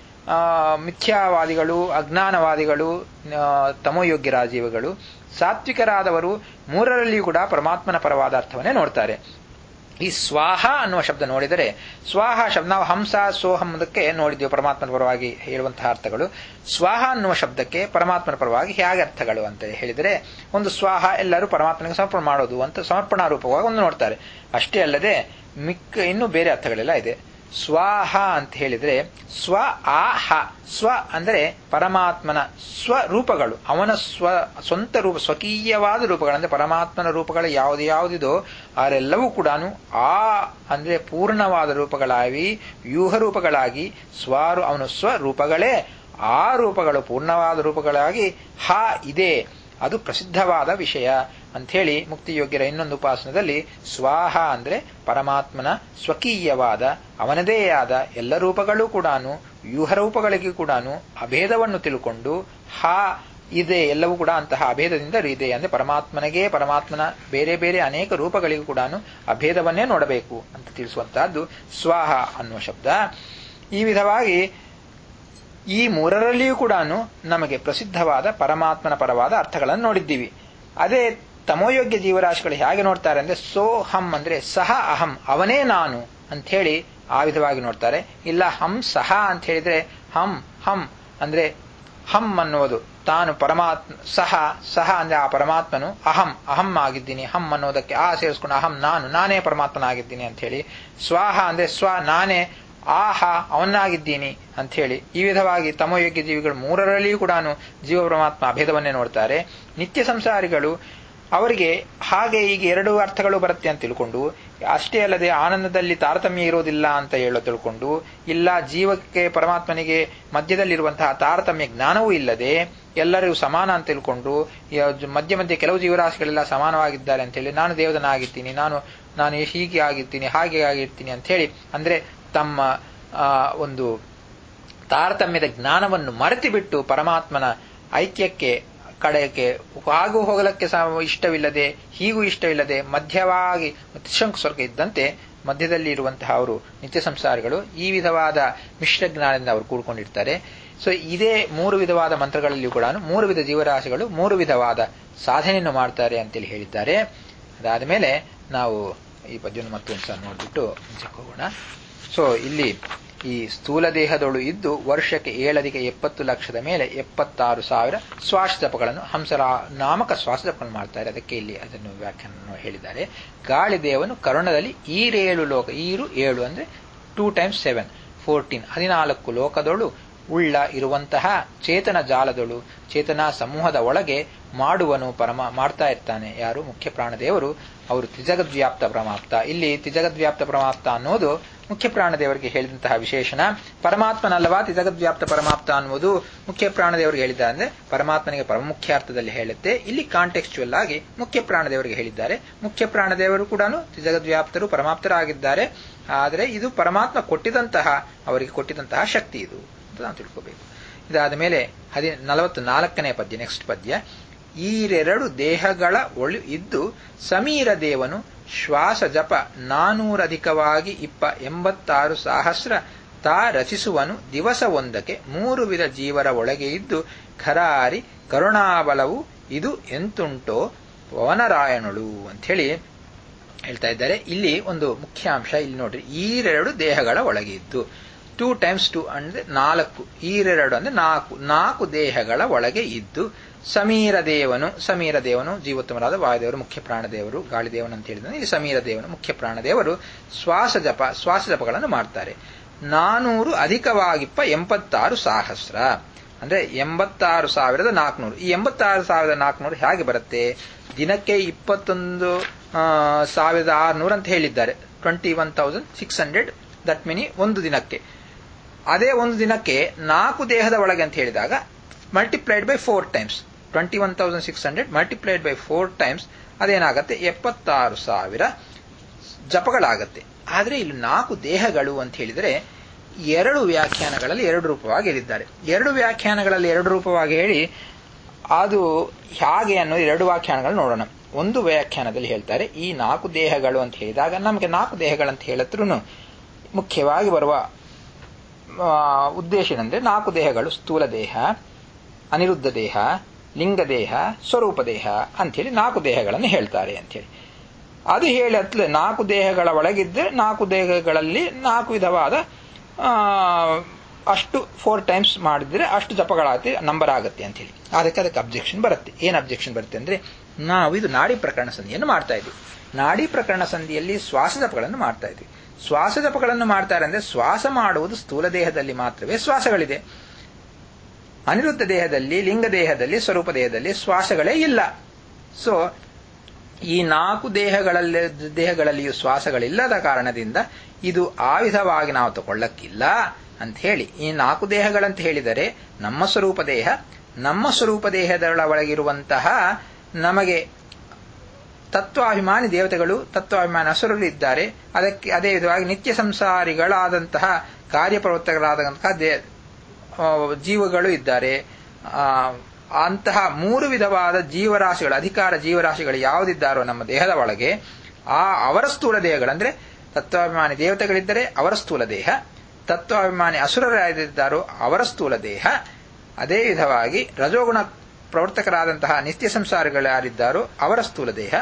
ಮಿಥ್ಯಾವಾದಿಗಳು ಅಜ್ಞಾನವಾದಿಗಳು ತಮೋಯೋಗ್ಯ ರಾಜೀವಗಳು ಸಾತ್ವಿಕರಾದವರು ಮೂರರಲ್ಲಿಯೂ ಕೂಡ ಪರಮಾತ್ಮನ ಪರವಾದ ಅರ್ಥವನ್ನೇ ನೋಡ್ತಾರೆ ಈ ಸ್ವಾಹ ಅನ್ನುವ ಶಬ್ದ ನೋಡಿದರೆ ಸ್ವಾಹ ಶಬ್ದ ನಾವು ಹಂಸ ಸೋಹಂ ಅದಕ್ಕೆ ನೋಡಿದ್ದೇವೆ ಪರಮಾತ್ಮನ ಪರವಾಗಿ ಹೇಳುವಂತಹ ಅರ್ಥಗಳು ಸ್ವಾಹ ಅನ್ನುವ ಶಬ್ದಕ್ಕೆ ಪರಮಾತ್ಮನ ಪರವಾಗಿ ಹೇಗೆ ಅರ್ಥಗಳು ಅಂತ ಹೇಳಿದರೆ ಒಂದು ಸ್ವಾಹ ಎಲ್ಲರೂ ಪರಮಾತ್ಮನಿಗೆ ಸಮರ್ಪಣೆ ಮಾಡೋದು ಅಂತ ಸಮರ್ಪಣಾ ರೂಪವಾಗಿ ಒಂದು ನೋಡ್ತಾರೆ ಅಷ್ಟೇ ಅಲ್ಲದೆ ಮಿಕ್ಕ ಇನ್ನೂ ಬೇರೆ ಅರ್ಥಗಳೆಲ್ಲ ಇದೆ ಸ್ವಾಹ ಅಂತ ಹೇಳಿದ್ರೆ ಸ್ವ ಆಹ ಸ್ವ ಅಂದರೆ ಪರಮಾತ್ಮನ ಸ್ವರೂಪಗಳು ಅವನ ಸ್ವ ಸ್ವಂತ ರೂಪ ಸ್ವಕೀಯವಾದ ರೂಪಗಳು ಅಂದ್ರೆ ಪರಮಾತ್ಮನ ರೂಪಗಳು ಯಾವುದು ಯಾವುದಿದೋ ಅವರೆಲ್ಲವೂ ಕೂಡ ಆ ಅಂದ್ರೆ ಪೂರ್ಣವಾದ ರೂಪಗಳಾಗಿ ವ್ಯೂಹ ರೂಪಗಳಾಗಿ ಸ್ವಾರು ಅವನ ಸ್ವರೂಪಗಳೇ ಆ ರೂಪಗಳು ಪೂರ್ಣವಾದ ರೂಪಗಳಾಗಿ ಹ ಇದೆ ಅದು ಪ್ರಸಿದ್ಧವಾದ ವಿಷಯ ಅಂಥೇಳಿ ಮುಕ್ತಿಯೋಗ್ಯರ ಇನ್ನೊಂದು ಉಪಾಸನದಲ್ಲಿ ಸ್ವಾಹ ಅಂದ್ರೆ ಪರಮಾತ್ಮನ ಸ್ವಕೀಯವಾದ ಅವನದೇ ಆದ ಎಲ್ಲ ರೂಪಗಳು ಕೂಡ ವ್ಯೂಹ ರೂಪಗಳಿಗೂ ಕೂಡ ಅಭೇದವನ್ನು ತಿಳ್ಕೊಂಡು ಹ ಇದೆ ಎಲ್ಲವೂ ಕೂಡ ಅಂತಹ ಅಭೇದದಿಂದ ಇದೆ ಅಂದ್ರೆ ಪರಮಾತ್ಮನಿಗೆ ಪರಮಾತ್ಮನ ಬೇರೆ ಬೇರೆ ಅನೇಕ ರೂಪಗಳಿಗೂ ಕೂಡ ಅಭೇದವನ್ನೇ ನೋಡಬೇಕು ಅಂತ ತಿಳಿಸುವಂತಹದ್ದು ಸ್ವಾಹ ಅನ್ನುವ ಶಬ್ದ ಈ ವಿಧವಾಗಿ ಈ ಮೂರರಲ್ಲಿಯೂ ಕೂಡ ನಮಗೆ ಪ್ರಸಿದ್ಧವಾದ ಪರಮಾತ್ಮನ ಪರವಾದ ಅರ್ಥಗಳನ್ನು ನೋಡಿದ್ದೀವಿ ಅದೇ ತಮೋಯೋಗ್ಯ ಜೀವರಾಶಿಗಳು ಹೇಗೆ ನೋಡ್ತಾರೆ ಅಂದ್ರೆ ಸೋಹಂ ಅಂದ್ರೆ ಸಹ ಅಹಂ ಅವನೇ ನಾನು ಅಂತ ಹೇಳಿ ಆ ವಿಧವಾಗಿ ನೋಡ್ತಾರೆ ಇಲ್ಲ ಹಂ ಸಹ ಅಂತ ಹೇಳಿದ್ರೆ ಹಂ ಹಂ ಅಂದ್ರೆ ಹಂ ಅನ್ನುವುದು ತಾನು ಪರಮಾತ್ಮ ಸಹ ಸಹ ಅಂದ್ರೆ ಆ ಪರಮಾತ್ಮನು ಅಹಂ ಅಹಂ ಆಗಿದ್ದೀನಿ ಹಂ ಅನ್ನೋದಕ್ಕೆ ಆ ಸೇರಿಸ್ಕೊಂಡು ಅಹಂ ನಾನು ನಾನೇ ಪರಮಾತ್ಮನಾಗಿದ್ದೀನಿ ಅಂತ ಹೇಳಿ ಸ್ವಾಹ ಅಂದ್ರೆ ಸ್ವ ನಾನೇ ಆಹ ಅವನಾಗಿದ್ದೀನಿ ಅಂತ ಹೇಳಿ ಈ ವಿಧವಾಗಿ ತಮೋಯೋಗ್ಯ ಜೀವಿಗಳು ಮೂರರಲ್ಲಿಯೂ ಕೂಡ ಜೀವ ಪರಮಾತ್ಮ ಅಭೇದವನ್ನೇ ನೋಡ್ತಾರೆ ನಿತ್ಯ ಸಂಸಾರಿಗಳು ಅವರಿಗೆ ಹಾಗೆ ಈಗ ಎರಡು ಅರ್ಥಗಳು ಬರುತ್ತೆ ಅಂತ ತಿಳ್ಕೊಂಡು ಅಷ್ಟೇ ಅಲ್ಲದೆ ಆನಂದದಲ್ಲಿ ತಾರತಮ್ಯ ಇರೋದಿಲ್ಲ ಅಂತ ಹೇಳೋ ತಿಳ್ಕೊಂಡು ಇಲ್ಲ ಜೀವಕ್ಕೆ ಪರಮಾತ್ಮನಿಗೆ ಮಧ್ಯದಲ್ಲಿರುವಂತಹ ತಾರತಮ್ಯ ಜ್ಞಾನವೂ ಇಲ್ಲದೆ ಎಲ್ಲರಿಗೂ ಸಮಾನ ಅಂತ ತಿಳ್ಕೊಂಡು ಮಧ್ಯೆ ಮಧ್ಯೆ ಕೆಲವು ಜೀವರಾಶಿಗಳೆಲ್ಲ ಸಮಾನವಾಗಿದ್ದಾರೆ ಅಂತ ಹೇಳಿ ನಾನು ದೇವದನಾಗಿರ್ತೀನಿ ನಾನು ನಾನು ಹೀಗೆ ಆಗಿರ್ತೀನಿ ಹಾಗೆ ಆಗಿರ್ತೀನಿ ಅಂತ ಹೇಳಿ ಅಂದ್ರೆ ತಮ್ಮ ಒಂದು ತಾರತಮ್ಯದ ಜ್ಞಾನವನ್ನು ಮರೆತು ಬಿಟ್ಟು ಪರಮಾತ್ಮನ ಐಕ್ಯಕ್ಕೆ ಕಡೆಗೆ ಹಾಗೂ ಹೋಗಲಕ್ಕೆ ಇಷ್ಟವಿಲ್ಲದೆ ಹೀಗೂ ಇಷ್ಟವಿಲ್ಲದೆ ಮಧ್ಯವಾಗಿ ತ್ರಿಶಂಕು ಸ್ವರ್ಗ ಇದ್ದಂತೆ ಮಧ್ಯದಲ್ಲಿ ಇರುವಂತಹ ಅವರು ನಿತ್ಯ ಸಂಸಾರಿಗಳು ಈ ವಿಧವಾದ ಮಿಶ್ರ ಜ್ಞಾನದಿಂದ ಅವರು ಕೂಡ್ಕೊಂಡಿರ್ತಾರೆ ಸೊ ಇದೇ ಮೂರು ವಿಧವಾದ ಮಂತ್ರಗಳಲ್ಲಿಯೂ ಕೂಡ ಮೂರು ವಿಧ ಜೀವರಾಶಿಗಳು ಮೂರು ವಿಧವಾದ ಸಾಧನೆಯನ್ನು ಮಾಡ್ತಾರೆ ಅಂತೇಳಿ ಹೇಳಿದ್ದಾರೆ ಅದಾದ ಮೇಲೆ ನಾವು ಈ ಪದ್ಯವನ್ನು ಮತ್ತೊಂದು ಸಹ ನೋಡ್ಬಿಟ್ಟು ಮುಂಚೆಗೆ ಹೋಗೋಣ ಸೊ ಇಲ್ಲಿ ಈ ಸ್ಥೂಲ ದೇಹದೊಳು ಇದ್ದು ವರ್ಷಕ್ಕೆ ಏಳದಿಗೆ ಎಪ್ಪತ್ತು ಲಕ್ಷದ ಮೇಲೆ ಎಪ್ಪತ್ತಾರು ಸಾವಿರ ಶ್ವಾಸ ಜಪಗಳನ್ನು ಹಂಸರ ನಾಮಕ ಶ್ವಾಸ ಜಪಗಳನ್ನು ಮಾಡ್ತಾರೆ ಅದಕ್ಕೆ ಇಲ್ಲಿ ಅದನ್ನು ವ್ಯಾಖ್ಯಾನ ಹೇಳಿದ್ದಾರೆ ಗಾಳಿ ದೇವನು ಕರುಣದಲ್ಲಿ ಈರೇಳು ಲೋಕ ಈರು ಏಳು ಅಂದ್ರೆ ಟೂ ಟೈಮ್ಸ್ ಸೆವೆನ್ ಫೋರ್ಟೀನ್ ಹದಿನಾಲ್ಕು ಲೋಕದೊಳು ಉಳ್ಳ ಇರುವಂತಹ ಚೇತನ ಜಾಲದೊಳು ಚೇತನ ಸಮೂಹದ ಒಳಗೆ ಮಾಡುವನು ಪರಮ ಮಾಡ್ತಾ ಇರ್ತಾನೆ ಯಾರು ಮುಖ್ಯ ಪ್ರಾಣದೇವರು ಅವರು ತ್ರಿಜಗದ್ವ್ಯಾಪ್ತ ಪರಮಾಪ್ತ ಇಲ್ಲಿ ತ್ರಿಜಗದ್ವ್ಯಾಪ್ತ ಪರಮಾಪ್ತ ಅನ್ನೋದು ಮುಖ್ಯ ಪ್ರಾಣದೇವರಿಗೆ ಹೇಳಿದಂತಹ ವಿಶೇಷಣ ಪರಮಾತ್ಮನಲ್ಲವಾ ತ್ರಿಜಗದ್ವ್ಯಾಪ್ತ ಪರಮಾಪ್ತ ಅನ್ನುವುದು ಮುಖ್ಯ ಪ್ರಾಣದೇವರಿಗೆ ಹೇಳಿದ್ದಾರೆ ಅಂದ್ರೆ ಪರಮಾತ್ಮನಿಗೆ ಪರಮುಖ್ಯ ಅರ್ಥದಲ್ಲಿ ಹೇಳುತ್ತೆ ಇಲ್ಲಿ ಕಾಂಟೆಕ್ಸ್ಚುಯಲ್ ಆಗಿ ಮುಖ್ಯ ಪ್ರಾಣದೇವರಿಗೆ ಹೇಳಿದ್ದಾರೆ ಮುಖ್ಯ ಪ್ರಾಣದೇವರು ಕೂಡ ತ್ರಿಜಗದ್ವ್ಯಾಪ್ತರು ಪರಮಾಪ್ತರಾಗಿದ್ದಾರೆ ಆದರೆ ಇದು ಪರಮಾತ್ಮ ಕೊಟ್ಟಿದಂತಹ ಅವರಿಗೆ ಕೊಟ್ಟಿದಂತಹ ಶಕ್ತಿ ಇದು ಅಂತ ನಾವು ತಿಳ್ಕೋಬೇಕು ಇದಾದ ಮೇಲೆ ಹದಿ ನಲವತ್ತು ನಾಲ್ಕನೇ ಪದ್ಯ ನೆಕ್ಸ್ಟ್ ಪದ್ಯ ಈರೆರಡು ದೇಹಗಳ ಒಳು ಇದ್ದು ಸಮೀರ ದೇವನು ಶ್ವಾಸ ಜಪ ನಾನೂರಧಿಕವಾಗಿ ಇಪ್ಪ ಎಂಬತ್ತಾರು ಸಹಸ್ರ ತಾ ರಚಿಸುವನು ದಿವಸವೊಂದಕ್ಕೆ ಮೂರು ವಿಧ ಜೀವರ ಒಳಗೆ ಇದ್ದು ಖರಾರಿ ಕರುಣಾಬಲವು ಇದು ಎಂತುಂಟೋ ಪವನರಾಯಣಳು ಅಂಥೇಳಿ ಹೇಳ್ತಾ ಇದ್ದಾರೆ ಇಲ್ಲಿ ಒಂದು ಮುಖ್ಯ ಅಂಶ ಇಲ್ಲಿ ನೋಡ್ರಿ ಈರೆರಡು ದೇಹಗಳ ಒಳಗೆ ಇದ್ದು ಟೂ ಟೈಮ್ಸ್ ಟೂ ಅಂದ್ರೆ ನಾಲ್ಕು ಈರೆರಡು ಅಂದ್ರೆ ನಾಲ್ಕು ನಾಲ್ಕು ದೇಹಗಳ ಒಳಗೆ ಇದ್ದು ಸಮೀರ ದೇವನು ಸಮೀರ ದೇವನು ಜೀವೋತ್ತಮರಾದ ವಾಯುದೇವರು ಮುಖ್ಯ ಪ್ರಾಣದೇವರು ಗಾಳಿದೇವನು ಅಂತ ಹೇಳಿದ್ರೆ ಇಲ್ಲಿ ಸಮೀರ ದೇವನು ಮುಖ್ಯ ಪ್ರಾಣದೇವರು ಶ್ವಾಸ ಜಪ ಶ್ವಾಸ ಜಪಗಳನ್ನು ಮಾಡ್ತಾರೆ ನಾನೂರು ಅಧಿಕವಾಗಿಪ್ಪ ಎಂಬತ್ತಾರು ಸಹಸ್ರ ಅಂದ್ರೆ ಎಂಬತ್ತಾರು ಸಾವಿರದ ನಾಲ್ಕುನೂರು ಈ ಎಂಬತ್ತಾರು ಸಾವಿರದ ನಾಲ್ಕುನೂರು ಹೇಗೆ ಬರುತ್ತೆ ದಿನಕ್ಕೆ ಇಪ್ಪತ್ತೊಂದು ಸಾವಿರದ ಆರುನೂರು ಅಂತ ಹೇಳಿದ್ದಾರೆ twenty one thousand six hundred that means ಒಂದು ದಿನಕ್ಕೆ ಅದೇ ಒಂದು ದಿನಕ್ಕೆ ನಾಲ್ಕು ದೇಹದ ಒಳಗೆ ಅಂತ ಹೇಳಿದಾಗ multiplied by four times twenty one thousand six hundred multiplied by four times ಅದೇನಾಗತ್ತೆ ಎಪ್ಪತ್ತಾರು ಸಾವಿರ ಜಪಗಳಾಗತ್ತೆ ಆದರೆ ಇಲ್ಲಿ ನಾಲ್ಕು ದೇಹಗಳು ಅಂತ ಹೇಳಿದರೆ ಎರಡು ವ್ಯಾಖ್ಯಾನಗಳಲ್ಲಿ ಎರಡು ರೂಪವಾಗಿ ಹೇಳಿದ್ದಾರೆ ಎರಡು ವ್ಯಾಖ್ಯಾನಗಳಲ್ಲಿ ಎರಡು ರೂಪವಾಗಿ ಹೇಳಿ ಅದು ಹೇಗೆ ಅನ್ನೋ ಎರಡು ವ್ಯಾಖ್ಯಾನಗಳು ನೋಡೋಣ ಒಂದು ವ್ಯಾಖ್ಯಾನದಲ್ಲಿ ಹೇಳ್ತಾರೆ ಈ ನಾಲ್ಕು ದೇಹಗಳು ಅಂತ ಹೇಳಿದಾಗ ನಮಗೆ ನಾಲ್ಕು ದೇಹಗಳಂತ ಹೇಳತ್ರೂ ಮುಖ್ಯವಾಗಿ ಬರುವ ಉದ್ದೇಶ ಏನಂದ್ರೆ ನಾಲ್ಕು ದೇಹಗಳು ಸ್ಥೂಲ ದೇಹ ಅನಿರುದ್ಧ ದೇಹ ಲಿಂಗ ದೇಹ ಸ್ವರೂಪ ದೇಹ ಅಂಥೇಳಿ ನಾಲ್ಕು ದೇಹಗಳನ್ನು ಹೇಳ್ತಾರೆ ಅಂಥೇಳಿ ಅದು ಹೇಳತ್ಲೆ ನಾಲ್ಕು ದೇಹಗಳ ಒಳಗಿದ್ದರೆ ನಾಲ್ಕು ದೇಹಗಳಲ್ಲಿ ನಾಲ್ಕು ವಿಧವಾದ ಅಷ್ಟು ಫೋರ್ ಟೈಮ್ಸ್ ಮಾಡಿದ್ರೆ ಅಷ್ಟು ಜಪಗಳಾಗತ್ತೆ ನಂಬರ್ ಆಗುತ್ತೆ ಅಂತ ಹೇಳಿ ಅದಕ್ಕೆ ಅದಕ್ಕೆ ಅಬ್ಜೆಕ್ಷನ್ ಬರುತ್ತೆ ಏನು ಅಬ್ಜೆಕ್ಷನ್ ಬರುತ್ತೆ ಅಂದ್ರೆ ನಾವು ಇದು ನಾಡಿ ಪ್ರಕರಣ ಸಂಧಿಯನ್ನು ಮಾಡ್ತಾ ಇದ್ವಿ ನಾಡಿ ಪ್ರಕರಣ ಸಂಧಿಯಲ್ಲಿ ಶ್ವಾಸ ಜಪಗಳನ್ನು ಮಾಡ್ತಾ ಇದ್ವಿ ಶ್ವಾಸ ಜಪಗಳನ್ನು ಮಾಡ್ತಾರೆ ಅಂದ್ರೆ ಶ್ವಾಸ ಮಾಡುವುದು ಸ್ಥೂಲ ದೇಹದಲ್ಲಿ ಮಾತ್ರವೇ ಶ್ವಾಸಗಳಿದೆ ಅನಿರುದ್ಧ ದೇಹದಲ್ಲಿ ಲಿಂಗ ದೇಹದಲ್ಲಿ ಸ್ವರೂಪ ದೇಹದಲ್ಲಿ ಶ್ವಾಸಗಳೇ ಇಲ್ಲ ಸೊ ಈ ನಾಲ್ಕು ದೇಹಗಳಲ್ಲಿ ದೇಹಗಳಲ್ಲಿಯೂ ಶ್ವಾಸಗಳಿಲ್ಲದ ಕಾರಣದಿಂದ ಇದು ಆ ವಿಧವಾಗಿ ನಾವು ತಗೊಳ್ಳಕ್ಕಿಲ್ಲ ಅಂತ ಹೇಳಿ ಈ ನಾಲ್ಕು ದೇಹಗಳಂತ ಹೇಳಿದರೆ ನಮ್ಮ ಸ್ವರೂಪ ದೇಹ ನಮ್ಮ ಸ್ವರೂಪ ದೇಹದಳ ಒಳಗಿರುವಂತಹ ನಮಗೆ ತತ್ವಾಭಿಮಾನಿ ದೇವತೆಗಳು ತತ್ವಾಭಿಮಾನಿ ಅಸುರರು ಇದ್ದಾರೆ ಅದಕ್ಕೆ ಅದೇ ವಿಧವಾಗಿ ನಿತ್ಯ ಸಂಸಾರಿಗಳಾದಂತಹ ಕಾರ್ಯಪ್ರವರ್ತಕರಾದಂತಹ ದೇ ಜೀವಗಳು ಇದ್ದಾರೆ ಅಂತಹ ಮೂರು ವಿಧವಾದ ಜೀವರಾಶಿಗಳು ಅಧಿಕಾರ ಜೀವರಾಶಿಗಳು ಯಾವುದಿದ್ದಾರೋ ನಮ್ಮ ದೇಹದ ಒಳಗೆ ಆ ಅವರ ಸ್ಥೂಲ ದೇಹಗಳು ಅಂದ್ರೆ ತತ್ವಾಭಿಮಾನಿ ದೇವತೆಗಳಿದ್ದರೆ ಅವರ ಸ್ಥೂಲ ದೇಹ ತತ್ವಾಭಿಮಾನಿ ಅಸುರರಾಗಿದ್ದಾರೋ ಅವರ ಸ್ಥೂಲ ದೇಹ ಅದೇ ವಿಧವಾಗಿ ರಜೋಗುಣ ಪ್ರವರ್ತಕರಾದಂತಹ ನಿತ್ಯ ಸಂಸಾರಗಳು ಯಾರಿದ್ದಾರೋ ಅವರ ಸ್ಥೂಲ ದೇಹ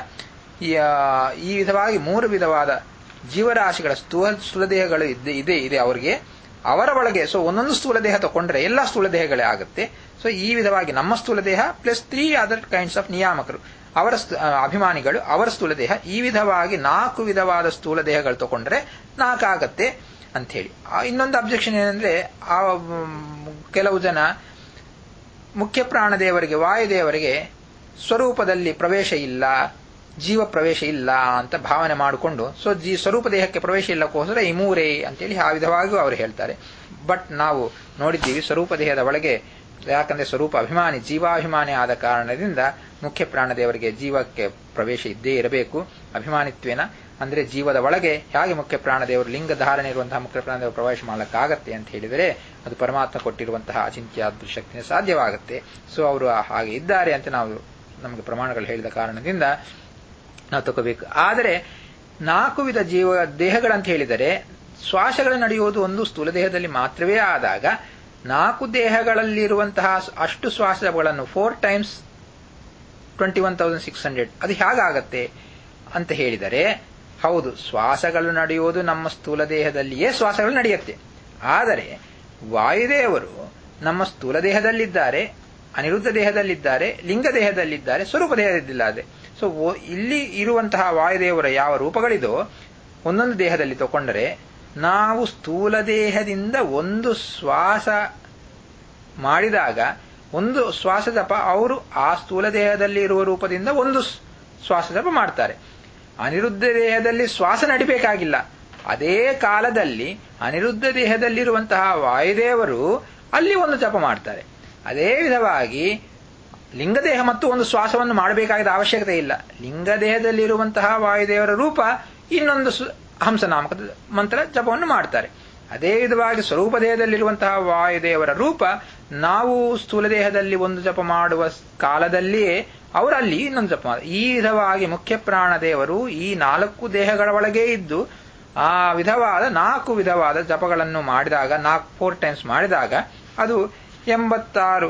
ಈ ವಿಧವಾಗಿ ಮೂರು ವಿಧವಾದ ಜೀವರಾಶಿಗಳ ಸ್ಥೂಲ ಸ್ಥೂಲ ದೇಹಗಳು ಇದೆ ಇದೆ ಇದೆ ಅವರಿಗೆ ಅವರ ಒಳಗೆ ಸೊ ಒಂದೊಂದು ಸ್ಥೂಲ ದೇಹ ತಗೊಂಡ್ರೆ ಎಲ್ಲ ಸ್ಥೂಲ ದೇಹಗಳೇ ಆಗುತ್ತೆ ಸೊ ಈ ವಿಧವಾಗಿ ನಮ್ಮ ಸ್ಥೂಲ ದೇಹ plus three other kinds of ನಿಯಾಮಕರು ಅವರ ಅಭಿಮಾನಿಗಳು ಅವರ ಸ್ಥೂಲ ದೇಹ ಈ ವಿಧವಾಗಿ ನಾಲ್ಕು ವಿಧವಾದ ಸ್ಥೂಲ ದೇಹಗಳು ತಗೊಂಡ್ರೆ ನಾಲ್ಕಾಗತ್ತೆ ಅಂತ ಹೇಳಿ ಇನ್ನೊಂದು ಅಬ್ಜೆಕ್ಷನ್ ಏನಂದ್ರೆ ಆ ಕೆಲವು ಜನ ಮುಖ್ಯ ಪ್ರಾಣದೇವರಿಗೆ ವಾಯುದೇವರಿಗೆ ಸ್ವರೂಪದಲ್ಲಿ ಪ್ರವೇಶ ಇಲ್ಲ ಜೀವ ಪ್ರವೇಶ ಇಲ್ಲ ಅಂತ ಭಾವನೆ ಮಾಡಿಕೊಂಡು ಸೊ ಜೀ ಸ್ವರೂಪ ದೇಹಕ್ಕೆ ಪ್ರವೇಶ ಇಲ್ಲಕ್ಕೋಸ್ಕರ ಈ ಮೂರೇ ಅಂತೇಳಿ ಆ ವಿಧವಾಗಿಯೂ ಅವರು ಹೇಳ್ತಾರೆ ಬಟ್ ನಾವು ನೋಡಿದ್ದೀವಿ ಸ್ವರೂಪ ದೇಹದ ಒಳಗೆ ಯಾಕಂದ್ರೆ ಸ್ವರೂಪ ಅಭಿಮಾನಿ ಜೀವಾಭಿಮಾನಿ ಆದ ಕಾರಣದಿಂದ ಮುಖ್ಯ ಪ್ರಾಣದೇವರಿಗೆ ಜೀವಕ್ಕೆ ಪ್ರವೇಶ ಇದ್ದೇ ಇರಬೇಕು ಅಭಿಮಾನಿತ್ವೇನ ಅಂದ್ರೆ ಜೀವದ ಒಳಗೆ ಹೇಗೆ ಮುಖ್ಯ ಪ್ರಾಣದೇವರು ಲಿಂಗ ಧಾರಣೆ ಇರುವಂತಹ ಮುಖ್ಯ ಪ್ರಾಣದೇವರು ಪ್ರವೇಶ ಮಾಡಲಿಕ್ಕಾಗತ್ತೆ ಅಂತ ಹೇಳಿದರೆ ಅದು ಪರಮಾತ್ಮ ಕೊಟ್ಟಿರುವಂತಹ ಅಚಿಂತ್ಯ ಶಕ್ತಿನ ಸಾಧ್ಯವಾಗುತ್ತೆ ಸೊ ಅವರು ಹಾಗೆ ಇದ್ದಾರೆ ಅಂತ ನಾವು ನಮಗೆ ಪ್ರಮಾಣಗಳು ಹೇಳಿದ ಕಾರಣದಿಂದ ನಾವು ತಗೋಬೇಕು ಆದರೆ ನಾಲ್ಕು ವಿಧ ಜೀವ ದೇಹಗಳಂತ ಹೇಳಿದರೆ ಶ್ವಾಸಗಳು ನಡೆಯುವುದು ಒಂದು ಸ್ಥೂಲ ದೇಹದಲ್ಲಿ ಮಾತ್ರವೇ ಆದಾಗ ನಾಲ್ಕು ದೇಹಗಳಲ್ಲಿರುವಂತಹ ಅಷ್ಟು ಶ್ವಾಸಗಳನ್ನು four times twenty one thousand six hundred ಅದು ಹೇಗಾಗತ್ತೆ ಅಂತ ಹೇಳಿದರೆ ಹೌದು ಶ್ವಾಸಗಳು ನಡೆಯುವುದು ನಮ್ಮ ಸ್ಥೂಲ ದೇಹದಲ್ಲಿಯೇ ಶ್ವಾಸಗಳು ನಡೆಯುತ್ತೆ ಆದರೆ ವಾಯುದೇವರು ನಮ್ಮ ಸ್ಥೂಲ ದೇಹದಲ್ಲಿದ್ದಾರೆ ಅನಿರುದ್ಧ ದೇಹದಲ್ಲಿದ್ದಾರೆ ಲಿಂಗ ದೇಹದಲ್ಲಿದ್ದಾರೆ ಸ್ವರೂಪ ದೇಹದಲ್ಲಿದ್ದಾರೆ ಸೊ ಇಲ್ಲಿ ಇರುವಂತಹ ವಾಯುದೇವರ ಯಾವ ರೂಪಗಳಿದೋ ಒಂದೊಂದು ದೇಹದಲ್ಲಿ ತಗೊಂಡರೆ ನಾವು ಸ್ಥೂಲ ದೇಹದಿಂದ ಒಂದು ಶ್ವಾಸ ಮಾಡಿದಾಗ ಒಂದು ಶ್ವಾಸ ಜಪ ಅವರು ಆ ಸ್ಥೂಲ ದೇಹದಲ್ಲಿ ಇರುವ ರೂಪದಿಂದ ಒಂದು ಶ್ವಾಸ ಜಪ ಮಾಡ್ತಾರೆ ಅನಿರುದ್ಧ ದೇಹದಲ್ಲಿ ಶ್ವಾಸ ನಡಿಬೇಕಾಗಿಲ್ಲ ಅದೇ ಕಾಲದಲ್ಲಿ ಅನಿರುದ್ಧ ದೇಹದಲ್ಲಿರುವಂತಹ ವಾಯುದೇವರು ಅಲ್ಲಿ ಒಂದು ಜಪ ಮಾಡ್ತಾರೆ ಅದೇ ವಿಧವಾಗಿ ಲಿಂಗದೇಹ ಮತ್ತು ಒಂದು ಶ್ವಾಸವನ್ನು ಮಾಡಬೇಕಾದ ಅವಶ್ಯಕತೆ ಇಲ್ಲ ಲಿಂಗದೇಹದಲ್ಲಿರುವಂತಹ ವಾಯುದೇವರ ರೂಪ ಇನ್ನೊಂದು ಹಂಸನಾಮಕದ ಮಂತ್ರ ಜಪವನ್ನು ಮಾಡ್ತಾರೆ ಅದೇ ವಿಧವಾಗಿ ಸ್ವರೂಪ ದೇಹದಲ್ಲಿರುವಂತಹ ವಾಯುದೇವರ ರೂಪ ನಾವು ಸ್ಥೂಲ ದೇಹದಲ್ಲಿ ಒಂದು ಜಪ ಮಾಡುವ ಕಾಲದಲ್ಲಿಯೇ ಅವರಲ್ಲಿ ಇನ್ನೊಂದು ಜಪ ಈ ವಿಧವಾಗಿ ಮುಖ್ಯ ಪ್ರಾಣದೇವರು ಈ ನಾಲ್ಕು ದೇಹಗಳ ಒಳಗೆ ಇದ್ದು ಆ ವಿಧವಾದ ನಾಲ್ಕು ವಿಧವಾದ ಜಪಗಳನ್ನು ಮಾಡಿದಾಗ ನಾಲ್ಕು ಫೋರ್ ಟೈಮ್ಸ್ ಮಾಡಿದಾಗ ಅದು ಎಂಬತ್ತಾರು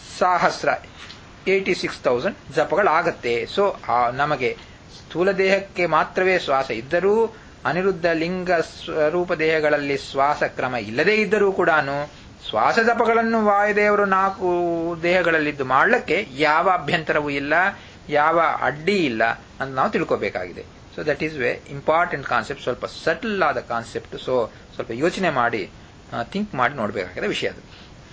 ಸಹಸ್ರ ಏಯ್ಟಿ ಸಿಕ್ಸ್ ತೌಸಂಡ್ ಜಪಗಳಾಗತ್ತೆ ಸೊ ನಮಗೆ ಸ್ಥೂಲ ದೇಹಕ್ಕೆ ಮಾತ್ರವೇ ಶ್ವಾಸ ಇದ್ದರೂ ಅನಿರುದ್ಧ ಲಿಂಗ ಸ್ವರೂಪ ದೇಹಗಳಲ್ಲಿ ಶ್ವಾಸ ಕ್ರಮ ಇಲ್ಲದೇ ಇದ್ದರೂ ಕೂಡ ಶ್ವಾಸ ಜಪಗಳನ್ನು ವಾಯುದೇವರು ನಾಲ್ಕು ದೇಹಗಳಲ್ಲಿದ್ದು ಮಾಡಲಿಕ್ಕೆ ಯಾವ ಅಭ್ಯಂತರವೂ ಇಲ್ಲ ಯಾವ ಅಡ್ಡಿ ಇಲ್ಲ ಅಂತ ನಾವು ತಿಳ್ಕೋಬೇಕಾಗಿದೆ so that is very important concept ಸ್ವಲ್ಪ ಸಟಲ್ ಆದ ಕಾನ್ಸೆಪ್ಟ್ ಸೊ ಸ್ವಲ್ಪ ಯೋಚನೆ ಮಾಡಿ ಥಿಂಕ್ ಮಾಡಿ ನೋಡಬೇಕಾಗಿದೆ ವಿಷಯ ಅದು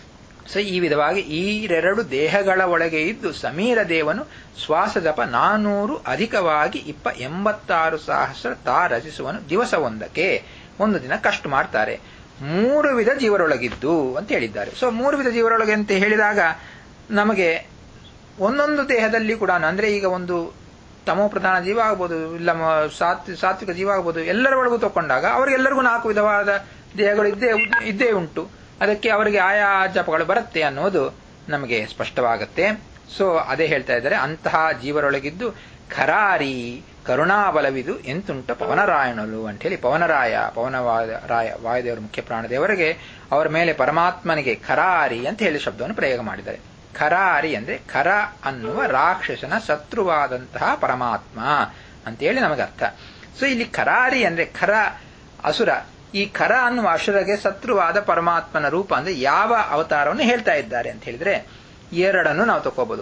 ಸೊ ಈ ವಿಧವಾಗಿ ಈ ಎರಡು ದೇಹಗಳ ಒಳಗೆ ಇದ್ದು ಸಮೀರ ದೇವನು ಶ್ವಾಸ ಜಪ ನಾನೂರು ಅಧಿಕವಾಗಿ ಇಪ್ಪ ಎಂಬತ್ತಾರು ಸಹಸ್ರ ತಾ ರಚಿಸುವನು ದಿವಸವೊಂದಕ್ಕೆ ಒಂದು ದಿನ ಕಷ್ಟ ಮಾಡ್ತಾರೆ ಮೂರು ವಿಧ ಜೀವರೊಳಗಿದ್ದು ಅಂತ ಹೇಳಿದ್ದಾರೆ ಸೊ ಮೂರು ವಿಧ ಜೀವರೊಳಗೆ ಅಂತ ಹೇಳಿದಾಗ ನಮಗೆ ಒಂದೊಂದು ದೇಹದಲ್ಲಿ ಕೂಡ ಅಂದ್ರೆ ಈಗ ಒಂದು ತಮೋ ಪ್ರಧಾನ ಜೀವ ಆಗ್ಬೋದು ಇಲ್ಲ ಸಾತ್ವಿಕ ಜೀವ ಆಗ್ಬೋದು ಎಲ್ಲರ ಒಳಗೂ ತಕೊಂಡಾಗ ಅವರಿಗೆಲ್ಲರಿಗೂ ನಾಲ್ಕು ವಿಧವಾದ ದೇಹಗಳು ಇದ್ದೇ ಇದ್ದೇ ಉಂಟು ಅದಕ್ಕೆ ಅವರಿಗೆ ಆಯಾ ಜಪಗಳು ಬರುತ್ತೆ ಅನ್ನೋದು ನಮಗೆ ಸ್ಪಷ್ಟವಾಗುತ್ತೆ ಸೊ ಅದೇ ಹೇಳ್ತಾ ಇದ್ದಾರೆ ಅಂತಹ ಜೀವರೊಳಗಿದ್ದು ಖರಾರಿ ಕರುಣಾಬಲವಿದು ಎಂತುಂಟ ಪವನರಾಯಣಲು ಅಂತ ಹೇಳಿ ಪವನರಾಯ ಪವನರಾಯ ವಾಯುದೇವರ ಮುಖ್ಯ ಪ್ರಾಣದೇವರಿಗೆ ಅವರ ಮೇಲೆ ಪರಮಾತ್ಮನಿಗೆ ಖರಾರಿ ಅಂತ ಹೇಳಿ ಶಬ್ದವನ್ನು ಪ್ರಯೋಗ ಮಾಡಿದ್ದಾರೆ ಖರಾರಿ ಅಂದ್ರೆ ಖರ ಅನ್ನುವ ರಾಕ್ಷಸನ ಶತ್ರುವಾದಂತಹ ಪರಮಾತ್ಮ ಅಂತೇಳಿ ನಮಗೆ ಅರ್ಥ ಸೊ ಇಲ್ಲಿ ಖರಾರಿ ಅಂದ್ರೆ ಖರ ಅಸುರ ಈ ಖರ ಅನ್ನುವ ಅಸುರಗೆ ಶತ್ರುವಾದ ಪರಮಾತ್ಮನ ರೂಪ ಅಂದ್ರೆ ಯಾವ ಅವತಾರವನ್ನು ಹೇಳ್ತಾ ಇದ್ದಾರೆ ಅಂತ ಹೇಳಿದ್ರೆ ಎರಡನ್ನು ನಾವು ತಗೋಬಹುದು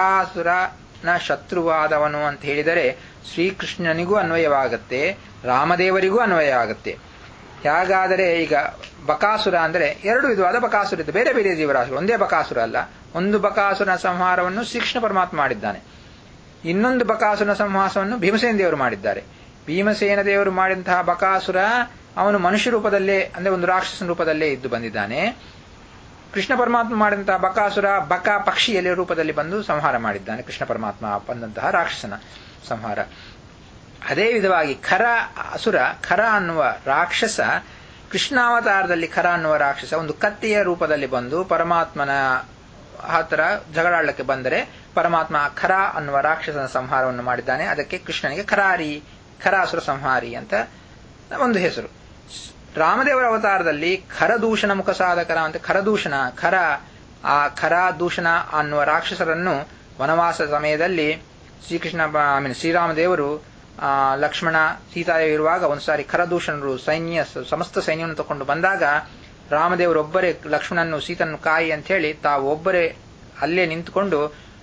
ಖರಾಸುರನ ಶತ್ರುವಾದವನು ಅಂತ ಹೇಳಿದರೆ ಶ್ರೀಕೃಷ್ಣನಿಗೂ ಅನ್ವಯವಾಗುತ್ತೆ ರಾಮದೇವರಿಗೂ ಅನ್ವಯ ಆಗುತ್ತೆ ಹೇಗಾದರೆ ಈಗ ಬಕಾಸುರ ಅಂದರೆ ಎರಡು ವಿಧವಾದ ಬಕಾಸುರ ಇದೆ ಬೇರೆ ಬೇರೆ ಜೀವರಾಶಿಗಳು ಒಂದೇ ಬಕಾಸುರ ಅಲ್ಲ ಒಂದು ಬಕಾಸುರನ ಸಂಹಾರವನ್ನು ಶ್ರೀಕೃಷ್ಣ ಪರಮಾತ್ಮ ಮಾಡಿದ್ದಾನೆ ಇನ್ನೊಂದು ಬಕಾಸುರನ ಸಂಹಾಸವನ್ನು ಭೀಮಸೇನ ದೇವರು ಮಾಡಿದ್ದಾರೆ ಭೀಮಸೇನ ದೇವರು ಮಾಡಿದಂತಹ ಬಕಾಸುರ ಅವನು ಮನುಷ್ಯ ರೂಪದಲ್ಲೇ ಅಂದ್ರೆ ಒಂದು ರಾಕ್ಷಸನ ರೂಪದಲ್ಲೇ ಇದ್ದು ಬಂದಿದ್ದಾನೆ ಕೃಷ್ಣ ಪರಮಾತ್ಮ ಮಾಡಿದಂತಹ ಬಕಾಸುರ ಬಕ ಪಕ್ಷಿಯಲ್ಲಿ ರೂಪದಲ್ಲಿ ಬಂದು ಸಂಹಾರ ಮಾಡಿದ್ದಾನೆ ಕೃಷ್ಣ ಪರಮಾತ್ಮ ಬಂದಂತಹ ರಾಕ್ಷಸನ ಸಂಹಾರ ಅದೇ ವಿಧವಾಗಿ ಖರ ಅಸುರ ಖರ ಅನ್ನುವ ರಾಕ್ಷಸ ಕೃಷ್ಣಾವತಾರದಲ್ಲಿ ಖರ ಅನ್ನುವ ರಾಕ್ಷಸ ಒಂದು ಕತ್ತೆಯ ರೂಪದಲ್ಲಿ ಬಂದು ಪರಮಾತ್ಮನ ಹತ್ರ ಜಗಳಾಡಲಿಕ್ಕೆ ಬಂದರೆ ಪರಮಾತ್ಮ ಖರ ಅನ್ನುವ ರಾಕ್ಷಸನ ಸಂಹಾರವನ್ನು ಮಾಡಿದ್ದಾನೆ ಅದಕ್ಕೆ ಕೃಷ್ಣನಿಗೆ ಖರಾರಿ ಖರಾಸುರ ಸಂಹಾರಿ ಅಂತ ಒಂದು ಹೆಸರು ರಾಮದೇವರ ಅವತಾರದಲ್ಲಿ ಖರದೂಷಣ ಮುಖ ಸಾಧಕರ ಅಂತ ಖರದೂಷಣ ಖರ ಆ ಖರ ದೂಷಣ ಅನ್ನುವ ರಾಕ್ಷಸರನ್ನು ವನವಾಸ ಸಮಯದಲ್ಲಿ ಶ್ರೀಕೃಷ್ಣ ಐ ಮೀನ್ ಶ್ರೀರಾಮದೇವರು ಲಕ್ಷ್ಮಣ ಸೀತಾದೇವಿ ಇರುವಾಗ ಒಂದು ಸಾರಿ ಖರದೂಷಣರು ಸೈನ್ಯ ಸಮಸ್ತ ಸೈನ್ಯವನ್ನು ತಗೊಂಡು ಬಂದಾಗ ರಾಮದೇವರೊಬ್ಬರೇ ಲಕ್ಷ್ಮಣನ್ನು ಸೀತನ್ನು ಕಾಯಿ ಅಂತ ಹೇಳಿ ತಾವು ಒಬ್ಬರೇ ಅಲ್ಲೇ ನಿಂತುಕೊಂಡು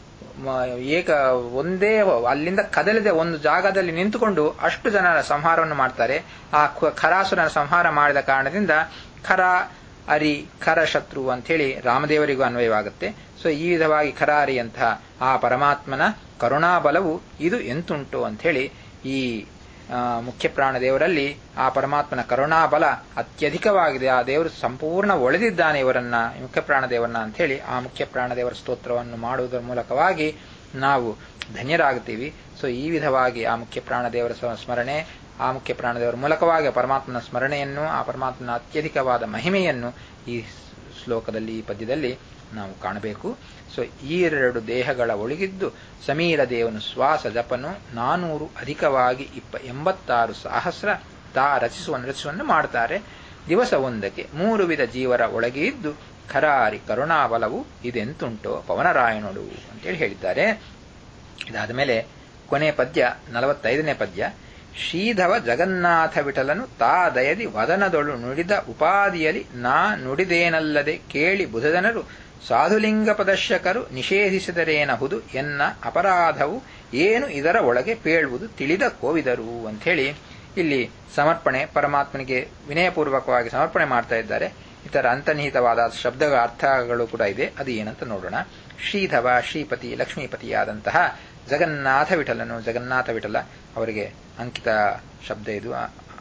ಏಕ ಒಂದೇ ಅಲ್ಲಿಂದ ಕದಲದೆ ಒಂದು ಜಾಗದಲ್ಲಿ ನಿಂತುಕೊಂಡು ಅಷ್ಟು ಜನರ ಸಂಹಾರವನ್ನು ಮಾಡ್ತಾರೆ ಆ ಖರಾಸುರನ ಸಂಹಾರ ಮಾಡಿದ ಕಾರಣದಿಂದ ಖರ ಅರಿ ಖರ ಶತ್ರು ಅಂತ ಹೇಳಿ ರಾಮದೇವರಿಗೂ ಅನ್ವಯವಾಗುತ್ತೆ ಸೊ ಈ ವಿಧವಾಗಿ ಖರಾರಿ ಅಂತಹ ಆ ಪರಮಾತ್ಮನ ಕರುಣಾಬಲವು ಇದು ಎಂತುಂಟು ಅಂತ ಹೇಳಿ ಈ ಮುಖ್ಯ ಪ್ರಾಣದೇವರಲ್ಲಿ ಆ ಪರಮಾತ್ಮನ ಕರುಣಾಬಲ ಅತ್ಯಧಿಕವಾಗಿದೆ ಆ ದೇವರು ಸಂಪೂರ್ಣ ಒಳೆದಿದ್ದಾನೆ ಇವರನ್ನ ಮುಖ್ಯ ಪ್ರಾಣದೇವರನ್ನ ಅಂತ ಹೇಳಿ ಆ ಮುಖ್ಯ ಪ್ರಾಣದೇವರ ಸ್ತೋತ್ರವನ್ನು ಮಾಡುವುದರ ಮೂಲಕವಾಗಿ ನಾವು ಧನ್ಯರಾಗುತ್ತೀವಿ ಸೊ ಈ ವಿಧವಾಗಿ ಆ ಮುಖ್ಯ ಪ್ರಾಣದೇವರ ಸ್ಮರಣೆ ಆ ಮುಖ್ಯ ಪ್ರಾಣದೇವರ ಮೂಲಕವಾಗಿ ಪರಮಾತ್ಮನ ಸ್ಮರಣೆಯನ್ನು ಆ ಪರಮಾತ್ಮನ ಅತ್ಯಧಿಕವಾದ ಮಹಿಮೆಯನ್ನು ಈ ಶ್ಲೋಕದಲ್ಲಿ ಈ ಪದ್ಯದಲ್ಲಿ ನಾವು ಕಾಣಬೇಕು ಸೊ ಈ ಎರಡು ದೇಹಗಳ ಒಳಗಿದ್ದು ಸಮೀರ ದೇವನು ಶ್ವಾಸ ಜಪನು ನಾನೂರು ಅಧಿಕವಾಗಿ ಇಪ್ಪ ಎಂಬತ್ತಾರು ಸಹಸ್ರ ತಾ ರಚಿಸುವ ರಚಿಸುವನ್ನು ಮಾಡ್ತಾರೆ ದಿವಸ ಒಂದಕ್ಕೆ ಮೂರು ವಿಧ ಜೀವರ ಒಳಗೆ ಇದ್ದು ಖರಾರಿ ಕರುಣಾಬಲವು ಇದೆಂತುಂಟೋ ಪವನರಾಯಣುಡು ಅಂತೇಳಿ ಹೇಳಿದ್ದಾರೆ ಇದಾದ ಮೇಲೆ ಕೊನೆ ಪದ್ಯ ನಲವತ್ತೈದನೇ ಪದ್ಯ ಶ್ರೀಧವ ಜಗನ್ನಾಥ ವಿಠಲನು ತಾ ದಯದಿ ವದನದೊಳು ನುಡಿದ ಉಪಾದಿಯಲ್ಲಿ ನಾ ನುಡಿದೇನಲ್ಲದೆ ಕೇಳಿ ಬುಧಜನರು ಸಾಧುಲಿಂಗ ಪ್ರದರ್ಶಕರು ನಿಷೇಧಿಸಿದರೇನಹುದು ಎನ್ನ ಅಪರಾಧವು ಏನು ಇದರ ಒಳಗೆ ಪೇಳುವುದು ತಿಳಿದ ಕೋವಿದರು ಅಂಥೇಳಿ ಇಲ್ಲಿ ಸಮರ್ಪಣೆ ಪರಮಾತ್ಮನಿಗೆ ವಿನಯಪೂರ್ವಕವಾಗಿ ಸಮರ್ಪಣೆ ಮಾಡ್ತಾ ಇದ್ದಾರೆ ಇತರ ಅಂತರ್ನಿಹಿತವಾದ ಶಬ್ದಗಳ ಅರ್ಥಗಳು ಕೂಡ ಇದೆ ಅದು ಏನಂತ ನೋಡೋಣ ಶ್ರೀಧವ ಶ್ರೀಪತಿ ಲಕ್ಷ್ಮೀಪತಿಯಾದಂತಹ ಜಗನ್ನಾಥ ವಿಠಲನು ಜಗನ್ನಾಥ ವಿಠಲ ಅವರಿಗೆ ಅಂಕಿತ ಶಬ್ದ ಇದು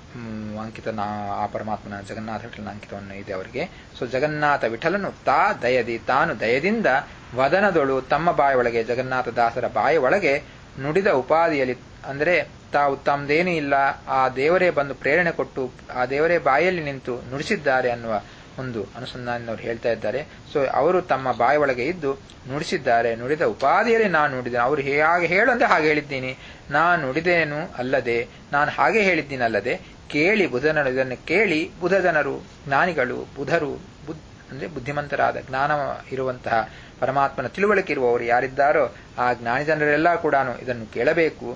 ಅಂಕಿತ ಆ ಪರಮಾತ್ಮನ ಜಗನ್ನಾಥ ವಿಠಲನ ಅಂಕಿತವನ್ನು ಇದೆ ಅವರಿಗೆ ಸೊ ಜಗನ್ನಾಥ ವಿಠಲನು ತಾ ದಯದಿ ತಾನು ದಯದಿಂದ ವದನದೊಳು ತಮ್ಮ ಬಾಯೊಳಗೆ ಜಗನ್ನಾಥ ದಾಸರ ಬಾಯ ಒಳಗೆ ನುಡಿದ ಉಪಾಧಿಯಲ್ಲಿ ಅಂದರೆ ತಾವು ತಮ್ಮದೇನೂ ಇಲ್ಲ ಆ ದೇವರೇ ಬಂದು ಪ್ರೇರಣೆ ಕೊಟ್ಟು ಆ ದೇವರೇ ಬಾಯಲ್ಲಿ ನಿಂತು ನುಡಿಸಿದ್ದಾರೆ ಅನ್ನುವ ಒಂದು ಅನುಸಂಧಾನದವರು ಹೇಳ್ತಾ ಇದ್ದಾರೆ ಸೊ ಅವರು ತಮ್ಮ ಬಾಯ ಒಳಗೆ ಇದ್ದು ನುಡಿಸಿದ್ದಾರೆ ನುಡಿದ ಉಪಾಧಿಯಲ್ಲಿ ನಾನು ನುಡಿದೆ ಅವರು ಹಾಗೆ ಹೇಳು ಅಂದ್ರೆ ಹಾಗೆ ಹೇಳಿದ್ದೀನಿ ನಾನು ನುಡಿದೇನು ಅಲ್ಲದೆ ನಾನು ಹಾಗೆ ಹೇಳಿದ್ದೀನಲ್ಲದೆ ಕೇಳಿ ಬುಧನರು ಇದನ್ನು ಕೇಳಿ ಬುಧ ಜನರು ಜ್ಞಾನಿಗಳು ಬುಧರು ಬುದ್ ಅಂದ್ರೆ ಬುದ್ಧಿಮಂತರಾದ ಜ್ಞಾನ ಇರುವಂತಹ ಪರಮಾತ್ಮನ ತಿಳುವಳಿಕೆ ಇರುವವರು ಯಾರಿದ್ದಾರೋ ಆ ಜ್ಞಾನಿ ಜನರೆಲ್ಲ ಕೂಡ ಇದನ್ನು ಕೇಳಬೇಕು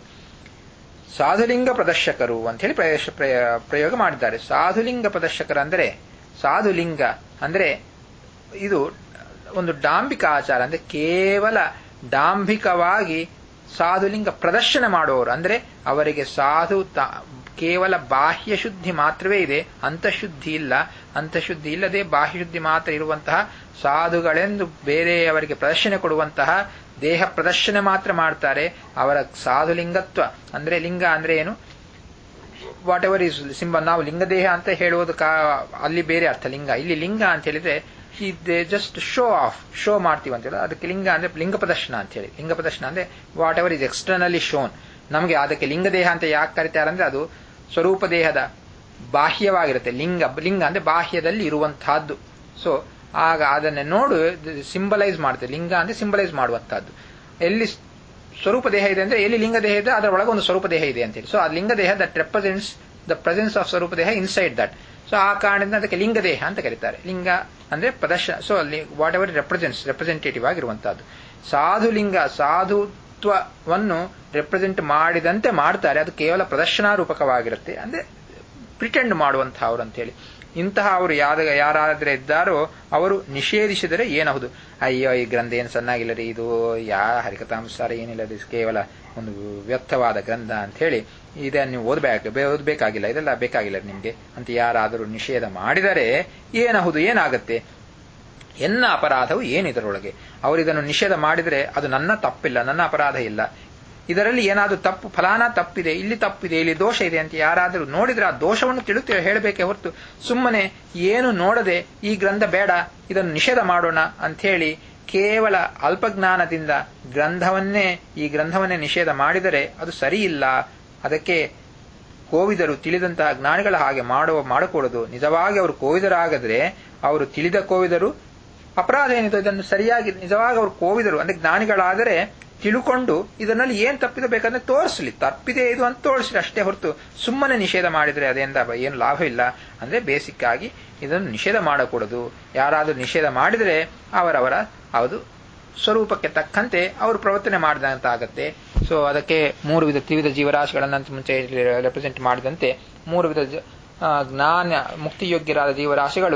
ಸಾಧುಲಿಂಗ ಪ್ರದರ್ಶಕರು ಅಂತ ಹೇಳಿ ಪ್ರಯೋಗ ಮಾಡಿದ್ದಾರೆ ಸಾಧುಲಿಂಗ ಪ್ರದರ್ಶಕರು ಅಂದರೆ ಸಾಧುಲಿಂಗ ಅಂದ್ರೆ ಇದು ಒಂದು ಡಾಂಬಿಕ ಆಚಾರ ಅಂದ್ರೆ ಕೇವಲ ಡಾಂಬಿಕವಾಗಿ ಸಾಧುಲಿಂಗ ಪ್ರದರ್ಶನ ಮಾಡುವವರು ಅಂದ್ರೆ ಅವರಿಗೆ ಸಾಧು ಕೇವಲ ಬಾಹ್ಯ ಶುದ್ಧಿ ಮಾತ್ರವೇ ಇದೆ ಅಂತಃಶುದ್ಧಿ ಇಲ್ಲ ಅಂತಃಶುದ್ಧಿ ಇಲ್ಲದೆ ಬಾಹ್ಯ ಶುದ್ಧಿ ಮಾತ್ರ ಇರುವಂತಹ ಸಾಧುಗಳೆಂದು ಬೇರೆಯವರಿಗೆ ಪ್ರದರ್ಶನ ಕೊಡುವಂತಹ ದೇಹ ಪ್ರದರ್ಶನ ಮಾತ್ರ ಮಾಡ್ತಾರೆ ಅವರ ಸಾಧುಲಿಂಗತ್ವ ಅಂದ್ರೆ ಲಿಂಗ ಅಂದ್ರೆ ಏನು ವಾಟ್ ಎವರ್ ಇಸ್ ಸಿಂಬ ನಾವು ಲಿಂಗದೇಹ ಅಂತ ಹೇಳುವುದು ಅಲ್ಲಿ ಬೇರೆ ಅರ್ಥ ಲಿಂಗ ಇಲ್ಲಿ ಲಿಂಗ ಅಂತ ಹೇಳಿದ್ರೆ they just show off show ಮಾಡ್ತೀವಿ ಅಂತ ಹೇಳಿ ಅದಕ್ಕೆ ಲಿಂಗ ಅಂದ್ರೆ ಲಿಂಗ ಪ್ರದರ್ಶನ ಅಂತ ಹೇಳಿ ಲಿಂಗ ಪ್ರದರ್ಶನ ಅಂದ್ರೆ whatever is externally shown ನಮಗೆ ಅದಕ್ಕೆ ಲಿಂಗದೇಹ ಅಂತ ಯಾಕೆ ಕರಿತಾರೆ ಅಂದ್ರೆ ಅದು ಸ್ವರೂಪ ದೇಹದ ಬಾಹ್ಯವಾಗಿರುತ್ತೆ ಲಿಂಗ ಲಿಂಗ ಅಂದ್ರೆ ಬಾಹ್ಯದಲ್ಲಿ ಇರುವಂತಹದ್ದು ಸೊ ಆಗ ಅದನ್ನೇ ನೋಡು ಸಿಂಬಲೈಸ್ ಮಾಡುತ್ತೆ ಲಿಂಗ ಅಂದ್ರೆ ಸಿಂಬಲೈಸ್ ಮಾಡುವಂತಹದ್ದು ಎಲ್ಲಿ ಸ್ವರೂಪ ದೇಹ ಇದೆ ಅಂದ್ರೆ ಎಲ್ಲಿ ಲಿಂಗ ದೇಹ ಇದೆ ಅದರ ಒಳಗೆ ಒಂದು ಸ್ವರೂಪ ದೇಹ ಇದೆ ಅಂತ ಹೇಳಿ ಸೊ ಆ ಲಿಂಗ ದೇಹ that represents the presence of ಸ್ವರೂಪ ದೇಹ ಇನ್ಸೈಡ್ ದಟ್ ಸೊ ಆ ಕಾರಣದಿಂದ ಅದಕ್ಕೆ ಲಿಂಗ ದೇಹ ಅಂತ ಕರೀತಾರೆ ಲಿಂಗ ಅಂದ್ರೆ ಪ್ರದರ್ಶನ ಸೊ ಅಲ್ಲಿ ವಾಟ್ ಎವರ್ ರೆಪ್ರೆಸೆಂಟ್ಸ್ ರೆಪ್ರೆಸೆಂಟೇಟಿವ್ ಆಗಿರುವಂತಹದ್ದು ಸಾಧು ಲಿಂಗ ಸಾಧುತ್ವವನ್ನು ರೆಪ್ರೆಸೆಂಟ್ ಮಾಡಿದಂತೆ ಮಾಡ್ತಾರೆ ಅದು ಕೇವಲ ಪ್ರದರ್ಶನಾರೂಪಕವಾಗಿರುತ್ತೆ ಅಂದ್ರೆ ಪ್ರಿಟೆಂಡ್ ಮಾಡುವಂತಹವ್ರು ಅಂತೇಳಿ ಇಂತಹ ಅವರು ಯಾರ ಯಾರಾದ್ರೆ ಇದ್ದಾರೋ ಅವರು ನಿಷೇಧಿಸಿದರೆ ಏನಬಹುದು ಅಯ್ಯೋ ಈ ಗ್ರಂಥ ಏನು ಸಣ್ಣಾಗಿಲ್ಲ ರೀ ಇದು ಯಾ ಹರಿಕಥಾಂಸಾರ ಏನಿಲ್ಲ ಇದು ಕೇವಲ ಒಂದು ವ್ಯರ್ಥವಾದ ಗ್ರಂಥ ಅಂತ ಹೇಳಿ ಇದನ್ನು ನೀವು ಓದಬೇಕು ಓದಬೇಕಾಗಿಲ್ಲ ಇದೆಲ್ಲ ಬೇಕಾಗಿಲ್ಲ ನಿಮಗೆ ಅಂತ ಯಾರಾದರೂ ನಿಷೇಧ ಮಾಡಿದರೆ ಏನಬಹುದು ಏನಾಗುತ್ತೆ ಎನ್ನ ಅಪರಾಧವು ಏನಿದರೊಳಗೆ ಅವರು ಇದನ್ನು ನಿಷೇಧ ಮಾಡಿದರೆ ಅದು ನನ್ನ ತಪ್ಪಿಲ್ಲ ನನ್ನ ಅಪರಾಧ ಇಲ್ಲ ಇದರಲ್ಲಿ ಏನಾದರೂ ತಪ್ಪು ಫಲಾನ ತಪ್ಪಿದೆ ಇಲ್ಲಿ ತಪ್ಪಿದೆ ಇಲ್ಲಿ ದೋಷ ಇದೆ ಅಂತ ಯಾರಾದರೂ ನೋಡಿದ್ರೆ ಆ ದೋಷವನ್ನು ತಿಳಿತು ಹೇಳಬೇಕೆ ಹೊರತು ಸುಮ್ಮನೆ ಏನು ನೋಡದೆ ಈ ಗ್ರಂಥ ಬೇಡ ಇದನ್ನು ನಿಷೇಧ ಮಾಡೋಣ ಅಂಥೇಳಿ ಕೇವಲ ಅಲ್ಪಜ್ಞಾನದಿಂದ ಗ್ರಂಥವನ್ನೇ ಈ ಗ್ರಂಥವನ್ನೇ ನಿಷೇಧ ಮಾಡಿದರೆ ಅದು ಸರಿಯಿಲ್ಲ ಅದಕ್ಕೆ ಕೋವಿದರು ತಿಳಿದಂತಹ ಜ್ಞಾನಿಗಳ ಹಾಗೆ ಮಾಡುವ ಮಾಡಕೂಡದು ನಿಜವಾಗಿ ಅವರು ಕೋವಿದರಾಗದ್ರೆ ಅವರು ತಿಳಿದ ಕೋವಿದರು ಅಪರಾಧ ಏನಿದೆ ಇದನ್ನು ಸರಿಯಾಗಿ ನಿಜವಾಗಿ ಅವರು ಕೋವಿದರು ಅಂದ್ರೆ ಜ್ಞಾನಿಗಳಾದರೆ ತಿಳ್ಕೊಂಡು ಇದರಲ್ಲಿ ಏನ್ ತಪ್ಪಿದೆ ಬೇಕಂದ್ರೆ ತೋರಿಸಲಿ ತಪ್ಪಿದೆ ಇದು ಅಂತ ತೋರಿಸಲಿ ಅಷ್ಟೇ ಹೊರತು ಸುಮ್ಮನೆ ನಿಷೇಧ ಮಾಡಿದ್ರೆ ಅದರಿಂದ ಏನು ಲಾಭ ಇಲ್ಲ ಅಂದ್ರೆ ಬೇಸಿಕ್ ಆಗಿ ಇದನ್ನು ನಿಷೇಧ ಮಾಡಕೂಡದು ಯಾರಾದರೂ ನಿಷೇಧ ಮಾಡಿದರೆ ಅವರವರ ಅದು ಸ್ವರೂಪಕ್ಕೆ ತಕ್ಕಂತೆ ಅವರು ಪ್ರವರ್ತನೆ ಮಾಡಿದಂತ ಆಗತ್ತೆ ಸೊ ಅದಕ್ಕೆ ಮೂರು ವಿಧ ತ್ರಿವಿಧ ಜೀವರಾಶಿಗಳನ್ನ ಮುಂಚೆ ರೆಪ್ರೆಸೆಂಟ್ ಮಾಡಿದಂತೆ ಮೂರು ವಿಧ ಜ್ಞಾನ ಮುಕ್ತಿಯೋಗ್ಯರಾದ ಜೀವರಾಶಿಗಳು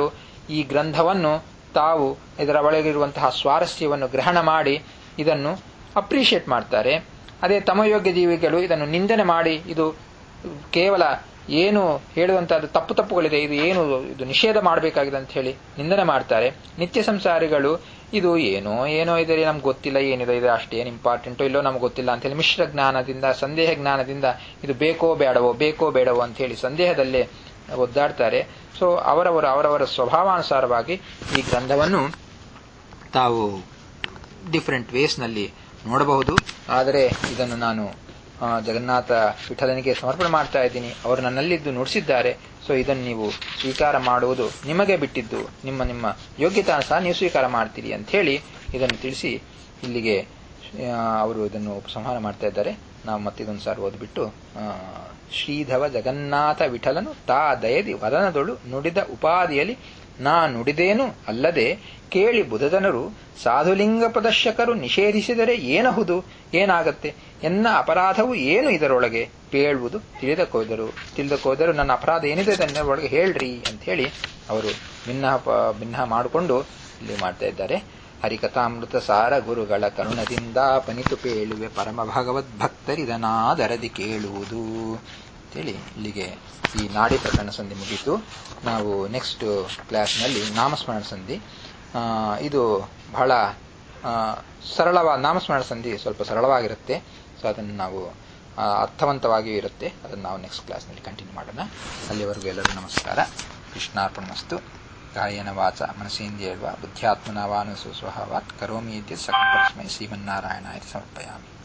ಈ ಗ್ರಂಥವನ್ನು ತಾವು ಇದರ ಒಳಗಿರುವಂತಹ ಸ್ವಾರಸ್ಯವನ್ನು ಗ್ರಹಣ ಮಾಡಿ ಇದನ್ನು ಅಪ್ರಿಷಿಯೇಟ್ ಮಾಡ್ತಾರೆ ಅದೇ ತಮಯೋಗ್ಯ ಜೀವಿಗಳು ಇದನ್ನು ನಿಂದನೆ ಮಾಡಿ ಇದು ಕೇವಲ ಏನು ಹೇಳುವಂತಹದ್ದು ತಪ್ಪು ತಪ್ಪುಗಳಿದೆ ಇದು ಏನು ಇದು ನಿಷೇಧ ಮಾಡಬೇಕಾಗಿದೆ ಅಂತ ಹೇಳಿ ನಿಂದನೆ ಮಾಡ್ತಾರೆ ನಿತ್ಯ ಸಂಸಾರಿಗಳು ಇದು ಏನೋ ಏನೋ ಇದೆ ನಮ್ಗೆ ಗೊತ್ತಿಲ್ಲ ಏನಿದೆ ಇದು ಅಷ್ಟೇನು ಇಂಪಾರ್ಟೆಂಟೋ ಇಲ್ಲೋ ನಮ್ಗೆ ಗೊತ್ತಿಲ್ಲ ಅಂತ ಹೇಳಿ ಮಿಶ್ರ ಜ್ಞಾನದಿಂದ ಸಂದೇಹ ಜ್ಞಾನದಿಂದ ಇದು ಬೇಕೋ ಬೇಡವೋ ಬೇಕೋ ಬೇಡವೋ ಅಂತ ಹೇಳಿ ಸಂದೇಹದಲ್ಲೇ ಒದ್ದಾಡ್ತಾರೆ ಸೊ ಅವರವರ ಅವರವರ ಸ್ವಭಾವಾನುಸಾರವಾಗಿ ಈ ಗ್ರಂಥವನ್ನು ತಾವು ಡಿಫರೆಂಟ್ ವೇಸ್ನಲ್ಲಿ ನೋಡಬಹುದು ಆದರೆ ಇದನ್ನು ನಾನು ಜಗನ್ನಾಥ ವಿಠಲನಿಗೆ ಸಮರ್ಪಣೆ ಮಾಡ್ತಾ ಇದ್ದೀನಿ ಅವರು ನನ್ನಲ್ಲಿದ್ದು ನುಡಿಸಿದ್ದಾರೆ ಸೊ ಇದನ್ನು ನೀವು ಸ್ವೀಕಾರ ಮಾಡುವುದು ನಿಮಗೆ ಬಿಟ್ಟಿದ್ದು ನಿಮ್ಮ ನಿಮ್ಮ ಯೋಗ್ಯತಾನುಸಾರ ನೀವು ಸ್ವೀಕಾರ ಮಾಡ್ತೀರಿ ಅಂತ ಹೇಳಿ ಇದನ್ನು ತಿಳಿಸಿ ಇಲ್ಲಿಗೆ ಅವರು ಇದನ್ನು ಉಪಸಂಹಾರ ಮಾಡ್ತಾ ಇದ್ದಾರೆ ನಾವು ಮತ್ತಿದೊಂದು ಸಾರಿ ಓದ್ಬಿಟ್ಟು ಶ್ರೀಧವ ಜಗನ್ನಾಥ ವಿಠಲನು ತಾ ದಯದಿ ವದನದೊಳು ನುಡಿದ ಉಪಾದಿಯಲ್ಲಿ ನಾ ನುಡಿದೇನು ಅಲ್ಲದೆ ಕೇಳಿ ಬುಧಜನರು ಸಾಧುಲಿಂಗ ಪ್ರದರ್ಶಕರು ನಿಷೇಧಿಸಿದರೆ ಏನಹುದು ಏನಾಗತ್ತೆ ಎನ್ನ ಅಪರಾಧವು ಏನು ಇದರೊಳಗೆ ಪೇಳುವುದು ತಿಳಿದಕೋದರು ತಿಳಿದಕೋದರು ನನ್ನ ಅಪರಾಧ ಏನಿದೆ ಒಳಗೆ ಹೇಳ್ರಿ ಅಂತ ಹೇಳಿ ಅವರು ಭಿನ್ನ ಭಿನ್ನ ಮಾಡಿಕೊಂಡು ಇಲ್ಲಿ ಮಾಡ್ತಾ ಇದ್ದಾರೆ ಹರಿಕಥಾಮೃತ ಸಾರ ಗುರುಗಳ ಕರುಣದಿಂದ ಪನಿತು ಪೇಳುವೆ ಪರಮ ಭಗವದ್ ಭಕ್ತರಿದನಾದರದಿ ಕೇಳುವುದು ಅಂತೇಳಿ ಇಲ್ಲಿಗೆ ಈ ನಾಡಿ ಪ್ರಕರಣ ಸಂಧಿ ಮುಗೀತು ನಾವು ನೆಕ್ಸ್ಟ್ ಕ್ಲಾಸ್ನಲ್ಲಿ ನಾಮಸ್ಮರಣ ಸಂಧಿ ಇದು ಬಹಳ ಸರಳವಾದ ನಾಮಸ್ಮರಣ ಸಂಧಿ ಸ್ವಲ್ಪ ಸರಳವಾಗಿರುತ್ತೆ ಸೊ ಅದನ್ನು ನಾವು ಅರ್ಥವಂತವಾಗಿಯೂ ಇರುತ್ತೆ ಅದನ್ನು ನಾವು ನೆಕ್ಸ್ಟ್ ಕ್ಲಾಸ್ನಲ್ಲಿ ಕಂಟಿನ್ಯೂ ಮಾಡೋಣ ಅಲ್ಲಿವರೆಗೂ ಎಲ್ಲರಿಗೂ ನಮಸ್ಕಾರ ಕೃಷ್ಣಾರ್ಪಣಮಸ್ತು ಕಾಯೇನ ವಾಚ ಮನಸೇಂದ್ರಿಯರ್ವ ಬುದ್ಧ್ಯಾತ್ಮನ ವಾನಸು ಸ್ವಭಾವಾತ್ ಕರೋಮಿ ಇದ್ಯ ಸಕಲಪರಸ್ಮೈ ಶ್ರೀಮನ್ನಾರಾಯಣ ಸಮರ್ಪಯಾಮಿ